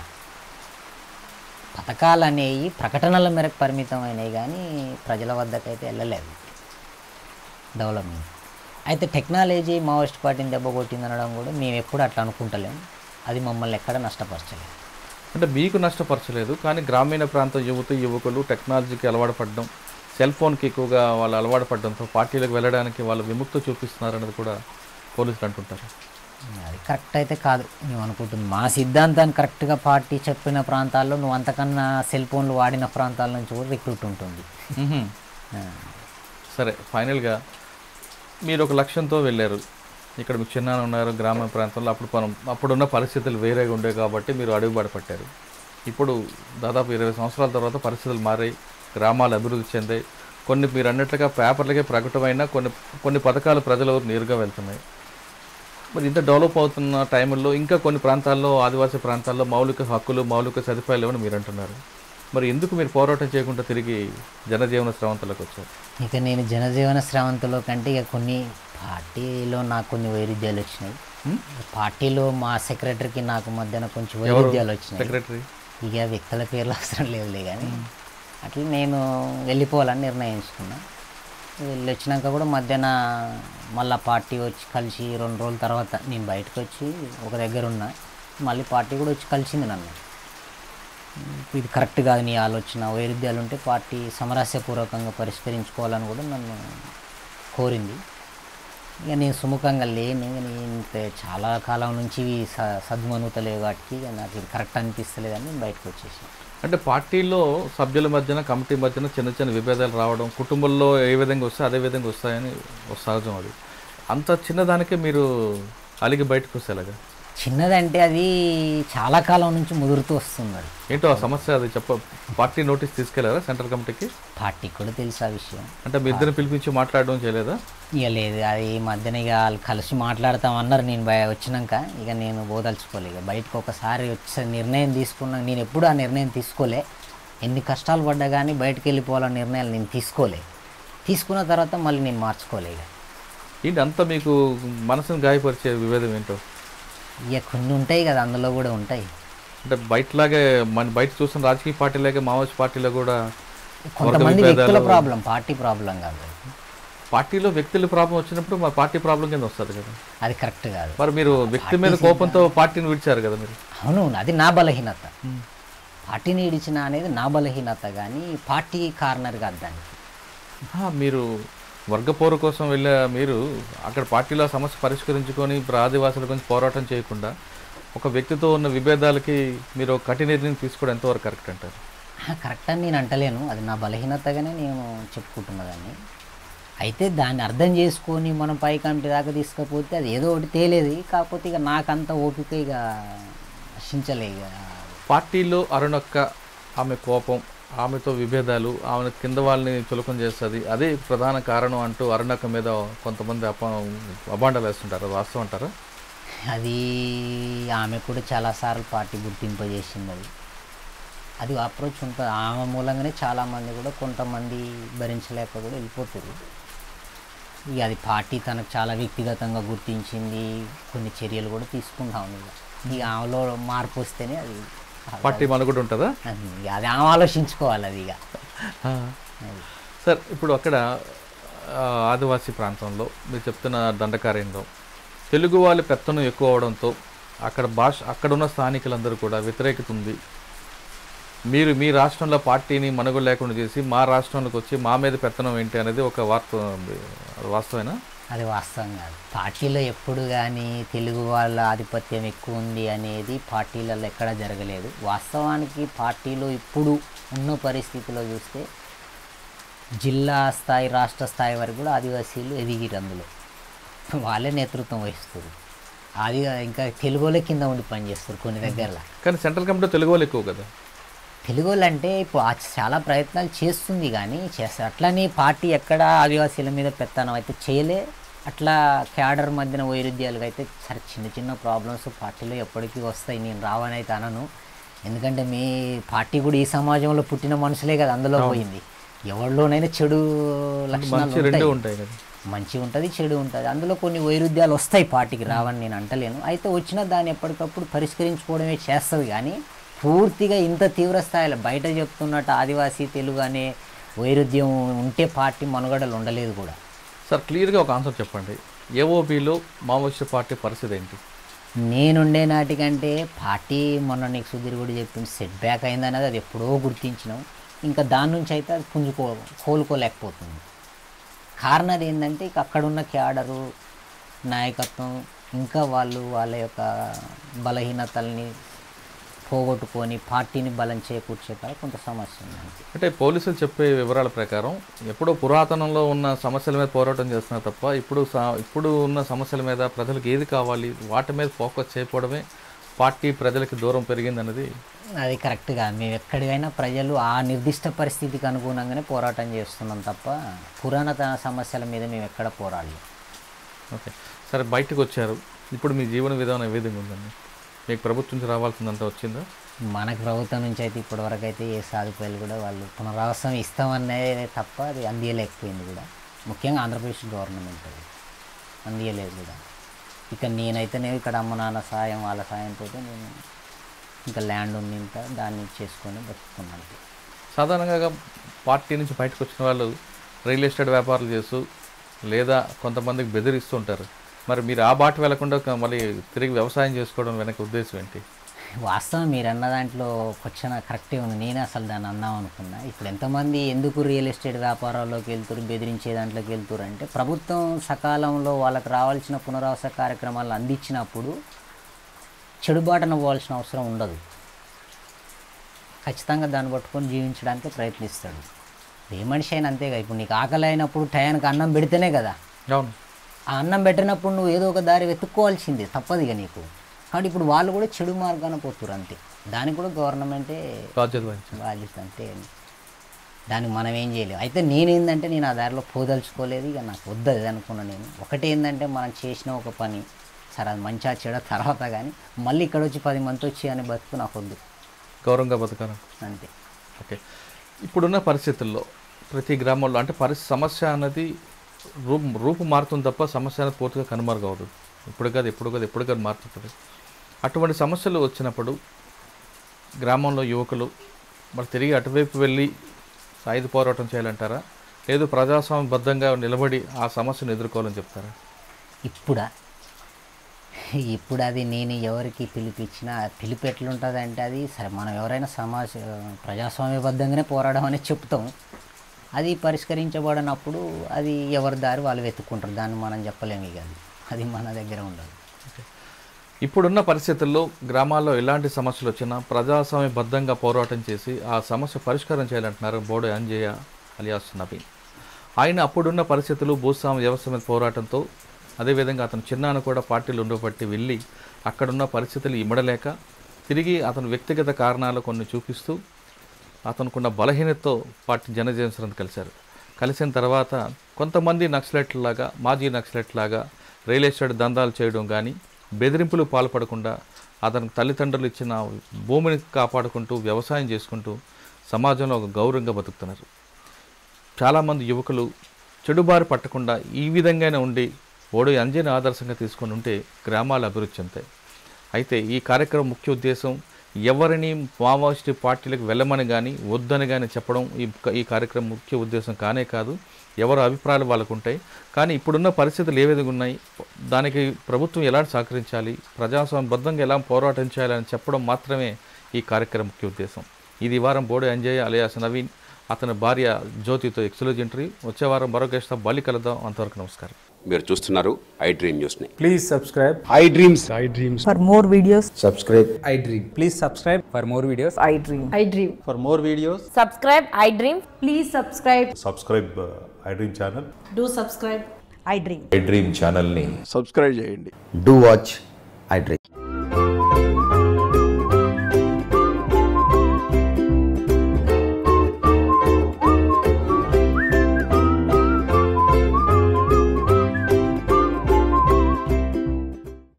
పథకాలు అనేవి ప్రకటనల మేరకు పరిమితమైనవి కానీ ప్రజల వద్దకు అయితే వెళ్ళలేదు డెవలప్మెంట్ అయితే టెక్నాలజీ మావోయిస్ట్ పార్టీని దెబ్బ కొట్టింది అనడం కూడా మేము ఎప్పుడు అట్లా అనుకుంటలేము అది మమ్మల్ని ఎక్కడ నష్టపరచలేదు అంటే మీకు నష్టపరచలేదు కానీ గ్రామీణ ప్రాంత యువత యువకులు టెక్నాలజీకి అలవాటు పడడం సెల్ ఫోన్కి ఎక్కువగా వాళ్ళు అలవాటు పడడంతో పార్టీలకు వెళ్ళడానికి వాళ్ళు విముక్తి చూపిస్తున్నారు అనేది కూడా పోలీసులు అంటుంటారు అది కరెక్ట్ అయితే కాదు మేము అనుకుంటుంది మా సిద్ధాంతాన్ని కరెక్ట్గా పార్టీ చెప్పిన ప్రాంతాల్లో నువ్వు అంతకన్నా సెల్ ఫోన్లు వాడిన ప్రాంతాల నుంచి కూడా రిక్రూట్ ఉంటుంది మ్మ్. ఆ, సరే ఫైనల్గా మీరు ఒక లక్ష్యంతో వెళ్ళారు ఇక్కడ మీకు చిన్న ఉన్నారు గ్రామ ప్రాంతంలో అప్పుడు మనం అప్పుడున్న పరిస్థితులు వేరేగా ఉండేవి కాబట్టి మీరు అడుగుబాటు పట్టారు ఇప్పుడు దాదాపు ఇరవై సంవత్సరాల తర్వాత పరిస్థితులు మారాయి గ్రామాలు అభివృద్ధి చెందాయి కొన్ని మీరు అన్నట్లుగా పేపర్లకే ప్రకటమైన కొన్ని కొన్ని పథకాలు ప్రజలు నేరుగా వెళ్తున్నాయి మరి ఇంత డెవలప్ అవుతున్న టైంలో ఇంకా కొన్ని ప్రాంతాల్లో ఆదివాసీ ప్రాంతాల్లో మౌలిక హక్కులు మౌలిక సదుపాయాలు లేవని మీరు అంటున్నారు మరి ఎందుకు మీరు పోరాటం చేయకుండా తిరిగి జనజీవన స్రవంతులకు వచ్చారు ఇక నేను జనజీవన శ్రావంతిలో కంటే ఇక కొన్ని పార్టీలో నాకు కొన్ని వైరుధ్యాలు వచ్చినాయి హ్మ్? పార్టీలో మా సెక్రటరీకి నాకు మధ్యన కొంచెం వైరుధ్యాలు వచ్చినాయి సెక్రటరీ ఇక వ్యక్తుల పేర్లు అవసరం లేవులే కానీ అట్లా నేను వెళ్ళిపోవాలని నిర్ణయించుకున్నా వెళ్ళి వచ్చినాక కూడా మధ్యాహ్న మళ్ళీ పార్టీ వచ్చి కలిసి రెండు రోజుల తర్వాత నేను బయటకు వచ్చి ఒక దగ్గర ఉన్నా మళ్ళీ పార్టీ కూడా వచ్చి కలిసింది నన్ను ఇది కరెక్ట్ కాదు నీ ఆలోచన వైరుధ్యాలు ఉంటే పార్టీ సమరస్యపూర్వకంగా పరిష్కరించుకోవాలని కూడా నన్ను కోరింది ఇక నేను సుముఖంగా లేను ఇక నేను ఇంత చాలా కాలం నుంచి ఇవి స సద్మనుతలేవు వాటికి ఇక నాకు ఇది కరెక్ట్ అనిపిస్తలేదని నేను బయటకు వచ్చేసాను అంటే పార్టీలో సభ్యుల మధ్యన కమిటీ మధ్యన చిన్న చిన్న విభేదాలు రావడం కుటుంబంలో ఏ విధంగా వస్తే అదే విధంగా వస్తాయని ఒక సహజం అది అంత చిన్నదానికే మీరు అలిగి బయటకు వస్తేలాగా చిన్నదంటే అది చాలా కాలం నుంచి ముదురుతూ వస్తుంది అది ఏంటో ఆ సమస్య అది చెప్ప పార్టీ నోటీస్ తీసుకెళ్లారా సెంట్రల్ కమిటీకి పార్టీకి కూడా తెలుసు ఆ విషయం అంటే మీ ఇద్దరిని పిలిపించి మాట్లాడడం చేయలేదా ఇక లేదు అది ఈ మధ్యన ఇక వాళ్ళు కలిసి మాట్లాడతామన్నారు నేను బయ వచ్చినాక ఇక నేను పోదలుచుకోలే ఇక బయటకు ఒకసారి వచ్చే నిర్ణయం తీసుకున్నా నేను ఎప్పుడు ఆ నిర్ణయం తీసుకోలే ఎన్ని కష్టాలు పడ్డా కానీ బయటకు వెళ్ళిపోవాలన్న నిర్ణయాలు నేను తీసుకోలే తీసుకున్న తర్వాత మళ్ళీ నేను మార్చుకోలే ఇక ఏంటి అంత మీకు మనసును గాయపరిచే విభేదం ఏంటో ఇక కొన్ని ఉంటాయి కదా అందులో కూడా ఉంటాయి అంటే బయటలాగే మన బయట చూస్తున్న రాజకీయ పార్టీలాగే మావోయిస్ట్ పార్టీలో కూడా కొంతమంది వర్గ వ్యక్తుల విభేదాలు- ప్రాబ్లం పార్టీ ప్రాబ్లం కాదు అది. పార్టీలో వ్యక్తుల ప్రాబ్లం వచ్చినప్పుడు మా పార్టీ ప్రాబ్లం కింద వస్తుంది కదా అది కరెక్ట్ కాదు మరి మీరు వ్యక్తి మీద కోపంతో పార్టీని విడిచారు కదా మీరు అవును అది నా బలహీనత పార్టీని ఇడిచిన అనేది నా బలహీనత కానీ పార్టీ కార్నర్ కాదు దానికి ఆ, మీరు వర్గ పోరు కోసం వెళ్ళే మీరు అక్కడ పార్టీలో సమస్య పరిష్కరించుకొని ఇప్పుడు ఆదివాసుల గురించి పోరాటం చేయకుండా ఒక వ్యక్తితో ఉన్న విభేదాలకి మీరు ఒక కఠిన నిర్ణయం తీసుకోవడం ఎంతవరకు కరెక్ట్ అంటారు కరెక్ట్ అని నేను అంటలేను అది నా బలహీనతగానే నేను చెప్పుకుంటున్నదాన్ని అయితే దాన్ని అర్థం చేసుకొని మనం పై కమిటీ దాకా తీసుకపోతే అది ఏదో ఒకటి తేలేది కాకపోతే ఇక నాకంత ఓపిక ఇక నశించలే ఇక పార్టీలో అరుణక్క ఆమె కోపం ఆమెతో విభేదాలు ఆమె కింద వాళ్ళని చులకం చేస్తుంది అదే ప్రధాన కారణం అంటూ అరుణక్క మీద కొంతమంది అప అబాండాలు వేస్తుంటారు అది వాస్తవం అంటారా అది ఆమె కూడా చాలాసార్లు పార్టీ గుర్తింపజేసింది అది అది అప్రోచ్ ఉంటుంది ఆమె మూలంగానే చాలామంది కూడా కొంతమంది భరించలేక కూడా వెళ్ళిపోతారు ఇక అది పార్టీ తనకు చాలా వ్యక్తిగతంగా గుర్తించింది కొన్ని చర్యలు కూడా తీసుకుంటా ఉంది ఇక ఇక ఆమెలో మార్పు వస్తేనే అది పార్టీ మనుగడ ఉంటుందా అది ఇక అది ఆమె ఆలోచించుకోవాలి అది ఇక అది. సార్ ఇప్పుడు అక్కడ ఆ, ఆదివాసీ ప్రాంతంలో మీరు చెప్తున్న దండకార్యంలో తెలుగు వాళ్ళ పెత్తనం ఎక్కువ అవడంతో అక్కడ భాష అక్కడ ఉన్న స్థానికులందరూ కూడా వ్యతిరేకత ఉంది మీరు మీ రాష్ట్రంలో పార్టీని మనుగడ లేకుండా చేసి మా రాష్ట్రంలోకి వచ్చి మా మీద పెత్తనం ఏంటి అనేది ఒక వార్త ఉంది. అది వాస్తవేనా అది వాస్తవం కాదు పార్టీలో ఎప్పుడు కానీ తెలుగు వాళ్ళ ఆధిపత్యం ఎక్కువ ఉంది అనేది పార్టీలలో ఎక్కడ జరగలేదు వాస్తవానికి పార్టీలో ఇప్పుడు ఉన్న పరిస్థితిలో చూస్తే జిల్లా స్థాయి రాష్ట్ర స్థాయి వరకు కూడా ఆదివాసీలు ఎదిగిరు అందులో వాళ్ళే నేతృత్వం వహిస్తారు ఆది ఇంకా తెలుగు వాళ్ళే కింద ఉండి పనిచేస్తారు కొన్ని దగ్గరలో కానీ సెంట్రల్ కమిటీలో తెలుగు వాళ్ళు ఎక్కువ కదా తెలుగు వాళ్ళు అంటే ఇప్పుడు ఆ చాలా ప్రయత్నాలు చేస్తుంది కానీ చేస్తారు అట్లని పార్టీ ఎక్కడ ఆదివాసీల మీద పెత్తనం అయితే చేయలే అట్లా క్యాడర్ మధ్యన వైరుధ్యాలు అయితే సరే చిన్న చిన్న ప్రాబ్లమ్స్ పార్టీలో ఎప్పటికీ వస్తాయి నేను రావని అయితే అనను ఎందుకంటే మీ పార్టీ కూడా ఈ సమాజంలో పుట్టిన మనుషులే కదా అందులో పోయింది ఎవరిలోనైనా చెడు లక్షణాలు మంచి రెండు ఉంటాయి ఉంటాయి కదా మంచి ఉంటుంది చెడు ఉంటుంది అందులో కొన్ని వైరుధ్యాలు వస్తాయి పార్టీకి రావని నేను అంటలేను అయితే వచ్చిన దాన్ని ఎప్పటికప్పుడు పరిష్కరించుకోవడమే చేస్తుంది కానీ పూర్తిగా ఇంత తీవ్ర స్థాయిలో బయట చెప్తున్నట్టు ఆదివాసీ తెలుగు అనే వైరుధ్యం ఉంటే పార్టీ మనుగడలు ఉండలేదు కూడా సార్ క్లియర్గా ఒక ఆన్సర్ చెప్పండి ఏఓబిలో మావోయిస్ట్ పార్టీ పరిస్థితి ఏంటి నేనుండే నాటికంటే పార్టీ మొన్న నీకు సుధీర్ కూడా చెప్పింది సెట్ బ్యాక్ అయిందనేది అది ఎప్పుడో గుర్తించినాం ఇంకా దాని నుంచి అయితే అది పుంజుకో కోలుకోలేకపోతుంది కారణం ఏంటంటే ఇక అక్కడ ఉన్న క్యాడరు నాయకత్వం ఇంకా వాళ్ళు వాళ్ళ యొక్క బలహీనతల్ని పోగొట్టుకొని పార్టీని బలం చేకూర్చే కాడ కొంత సమస్య ఉంది అంతే అంటే పోలీసులు చెప్పే వివరాల ప్రకారం ఎప్పుడో పురాతనంలో ఉన్న సమస్యల మీద పోరాటం చేస్తున్నారు తప్ప ఇప్పుడు సా- ఇప్పుడు ఉన్న సమస్యల మీద ప్రజలకు ఏది కావాలి వాటి మీద ఫోకస్ చేయకపోవడమే పార్టీ ప్రజలకి దూరం పెరిగిందన్నది అది కరెక్ట్గా మేము ఎక్కడికైనా ప్రజలు ఆ నిర్దిష్ట పరిస్థితికి అనుగుణంగానే పోరాటం చేస్తున్నాం తప్ప పురాణతన సమస్యల మీద మేము ఎక్కడ పోరాడలేం ఓకే సరే బయటకు వచ్చారు ఇప్పుడు మీ జీవన విధానం ఏ విధంగా ఉందండి మీకు ప్రభుత్వం నుంచి రావాల్సిందంత వచ్చిందా మనకు ప్రభుత్వం నుంచి అయితే ఇప్పటివరకు అయితే ఏ సాధిపోయాలు కూడా వాళ్ళు పునరావాసం ఇస్తామనే తప్ప అది అందియలేకపోయింది కూడా ముఖ్యంగా ఆంధ్రప్రదేశ్ గవర్నమెంట్ అది అందియలేదు కూడా ఇక నేనైతేనే ఇక్కడ అమ్మ నాన్న సాయం వాళ్ళ సాయంతో నేను ఇంకా ల్యాండ్ ఉంది ఇంత దాన్ని చేసుకొని బతుకుతున్నాను సాధారణంగా పార్టీ నుంచి బయటకు వచ్చిన వాళ్ళు రియల్ ఎస్టేట్ వ్యాపారాలు చేస్తూ లేదా కొంతమందికి బెదిరిస్తుంటారు మరి మీరు ఆ బాట వెళ్లకుండా క- మళ్ళీ తిరిగి వ్యవసాయం చేసుకోవడం వెనక ఉద్దేశం ఏంటి వాస్తవం మీరు అన్న దాంట్లో క్వశ్చన్ కరెక్టే ఉంది నేనే అసలు దాన్ని అందాం అనుకున్నా ఇప్పుడు ఎంతమంది ఎందుకు రియల్ ఎస్టేట్ వ్యాపారాల్లోకి వెళ్తారు బెదిరించే దాంట్లోకి వెళ్తారు అంటే ప్రభుత్వం సకాలంలో వాళ్ళకి రావాల్సిన పునరావాస కార్యక్రమాలు అందించినప్పుడు చెడుబాటన పోవాల్సిన అవసరం ఉండదు ఖచ్చితంగా దాన్ని పట్టుకొని జీవించడానికి ప్రయత్నిస్తాడు ఏ మనిషి అయినా అంతేగా ఇప్పుడు నీకు ఆకలి అయినప్పుడు టయానికి అన్నం పెడితేనే కదా అవును ఆ అన్నం పెట్టినప్పుడు నువ్వు ఏదో ఒక దారి వెతుక్కోవాల్సిందే తప్పదు ఇక నీకు కాబట్టి ఇప్పుడు వాళ్ళు కూడా చెడు మార్గాన పోతున్నారు అంతే దానికి కూడా గవర్నమెంటే బాధ్యత వహించాలి బాధ్యత అంతే దానికి మనం ఏం చేయలేము అయితే నేనేందంటే నేను ఆ దారిలో పోదలుచుకోలేదు ఇక నాకు వద్దది అనుకున్నా నేను ఒకటి ఏంటంటే మనం చేసిన ఒక పని సరే అది మంచిగా చెడ తర్వాత కానీ మళ్ళీ ఇక్కడ వచ్చి పది మంది వచ్చి అని బతుకు నాకు వద్దు గౌరవంగా బతకాలి అంతే ఓకే ఇప్పుడున్న పరిస్థితుల్లో ప్రతి గ్రామంలో అంటే పరిస్థితి సమస్య అన్నది రూపు రూపు మారుతుంది తప్ప సమస్య అనేది పూర్తిగా కనుమరుగవదు ఇప్పుడు కాదు ఎప్పుడు కాదు ఎప్పుడు కాదు మారుతుంది అటువంటి సమస్యలు వచ్చినప్పుడు గ్రామంలో యువకులు మరి తిరిగి అటువైపు వెళ్ళి సాయుధ పోరాటం చేయాలంటారా లేదు ప్రజాస్వామ్యబద్ధంగా నిలబడి ఆ సమస్యను ఎదుర్కోవాలని చెప్తారా ఇప్పుడా ఇప్పుడు అది నేను ఎవరికి పిలిపించినా ఆ పిలుపు ఎట్లుంటుంది అంటే అది సరే మనం ఎవరైనా సమాజ ప్రజాస్వామ్యబద్ధంగానే పోరాడడం అనేది చెప్తాం అది పరిష్కరించబడినప్పుడు అది ఎవరి దారి వాళ్ళు వెతుక్కుంటారు దాన్ని మనం చెప్పలేము ఇక అది అది మన దగ్గర ఉండదు ఇప్పుడున్న పరిస్థితుల్లో గ్రామాల్లో ఎలాంటి సమస్యలు వచ్చినా ప్రజాస్వామ్యబద్ధంగా పోరాటం చేసి ఆ సమస్య పరిష్కారం చేయాలంటున్నారు బోడే అంజయ్య అలియాస్ నవీన్ ఆయన అప్పుడున్న పరిస్థితులు భూస్వామ్య వ్యవస్థ మీద పోరాటంతో అదేవిధంగా అతను చిన్నాను కూడా పార్టీలు ఉండబట్టి వెళ్ళి అక్కడున్న పరిస్థితులు ఇమ్మడలేక తిరిగి అతను వ్యక్తిగత కారణాలు కొన్ని చూపిస్తూ అతనుకున్న బలహీనతతో పార్టీ జనజీవన్ కలిశారు కలిసిన తర్వాత కొంతమంది నక్సలెట్లాగా మాజీ నక్సలెట్లాగా రియల్ ఎస్టేట్ దందాలు చేయడం కానీ బెదిరింపులు పాల్పడకుండా అతనికి తల్లిదండ్రులు ఇచ్చిన భూమిని కాపాడుకుంటూ వ్యవసాయం చేసుకుంటూ సమాజంలో ఒక గౌరవంగా బతుకుతున్నారు చాలామంది యువకులు చెడుబారి పట్టకుండా ఈ విధంగానే ఉండి ఓడి అంజని ఆదర్శంగా తీసుకొని ఉంటే గ్రామాలు అభివృద్ధి చెందుతాయి అయితే ఈ కార్యక్రమం ముఖ్య ఉద్దేశం ఎవరిని మావోయిస్టు పార్టీలకు వెళ్ళమని కానీ వద్దని కానీ చెప్పడం ఈ ఈ కార్యక్రమం ముఖ్య ఉద్దేశం కానే కాదు ఎవరి అభిప్రాయాలు వాళ్ళకు ఉంటాయి కానీ ఇప్పుడున్న పరిస్థితులు ఏ విధంగా ఉన్నాయి దానికి ప్రభుత్వం ఎలా సహకరించాలి ప్రజాస్వామ్యబద్ధంగా ఎలా పోరాటం చేయాలని చెప్పడం మాత్రమే ఈ కార్యక్రమం ముఖ్య ఉద్దేశం ఇది ఈ వారం బోడే అంజయ్య అలియాస్ నవీన్ అతని భార్య జ్యోతితో ఎక్స్క్లూజ్ ఇంటర్వ్యూ వచ్చే వారం మరొక గెస్ట్తో బలి కలుద్దాం అంతవరకు నమస్కారం మీరు చూస్తున్నారు ఐ డ్రీమ్ న్యూస్ని Please subscribe. I dreams. I dreams. For more videos, Subscribe. I dream. Please subscribe for more videos. I dream. I dream. For more videos. subscribe i dream Please subscribe. Subscribe I dream channel Do subscribe. I dream. I dream ఛానల్ని Do watch I dream.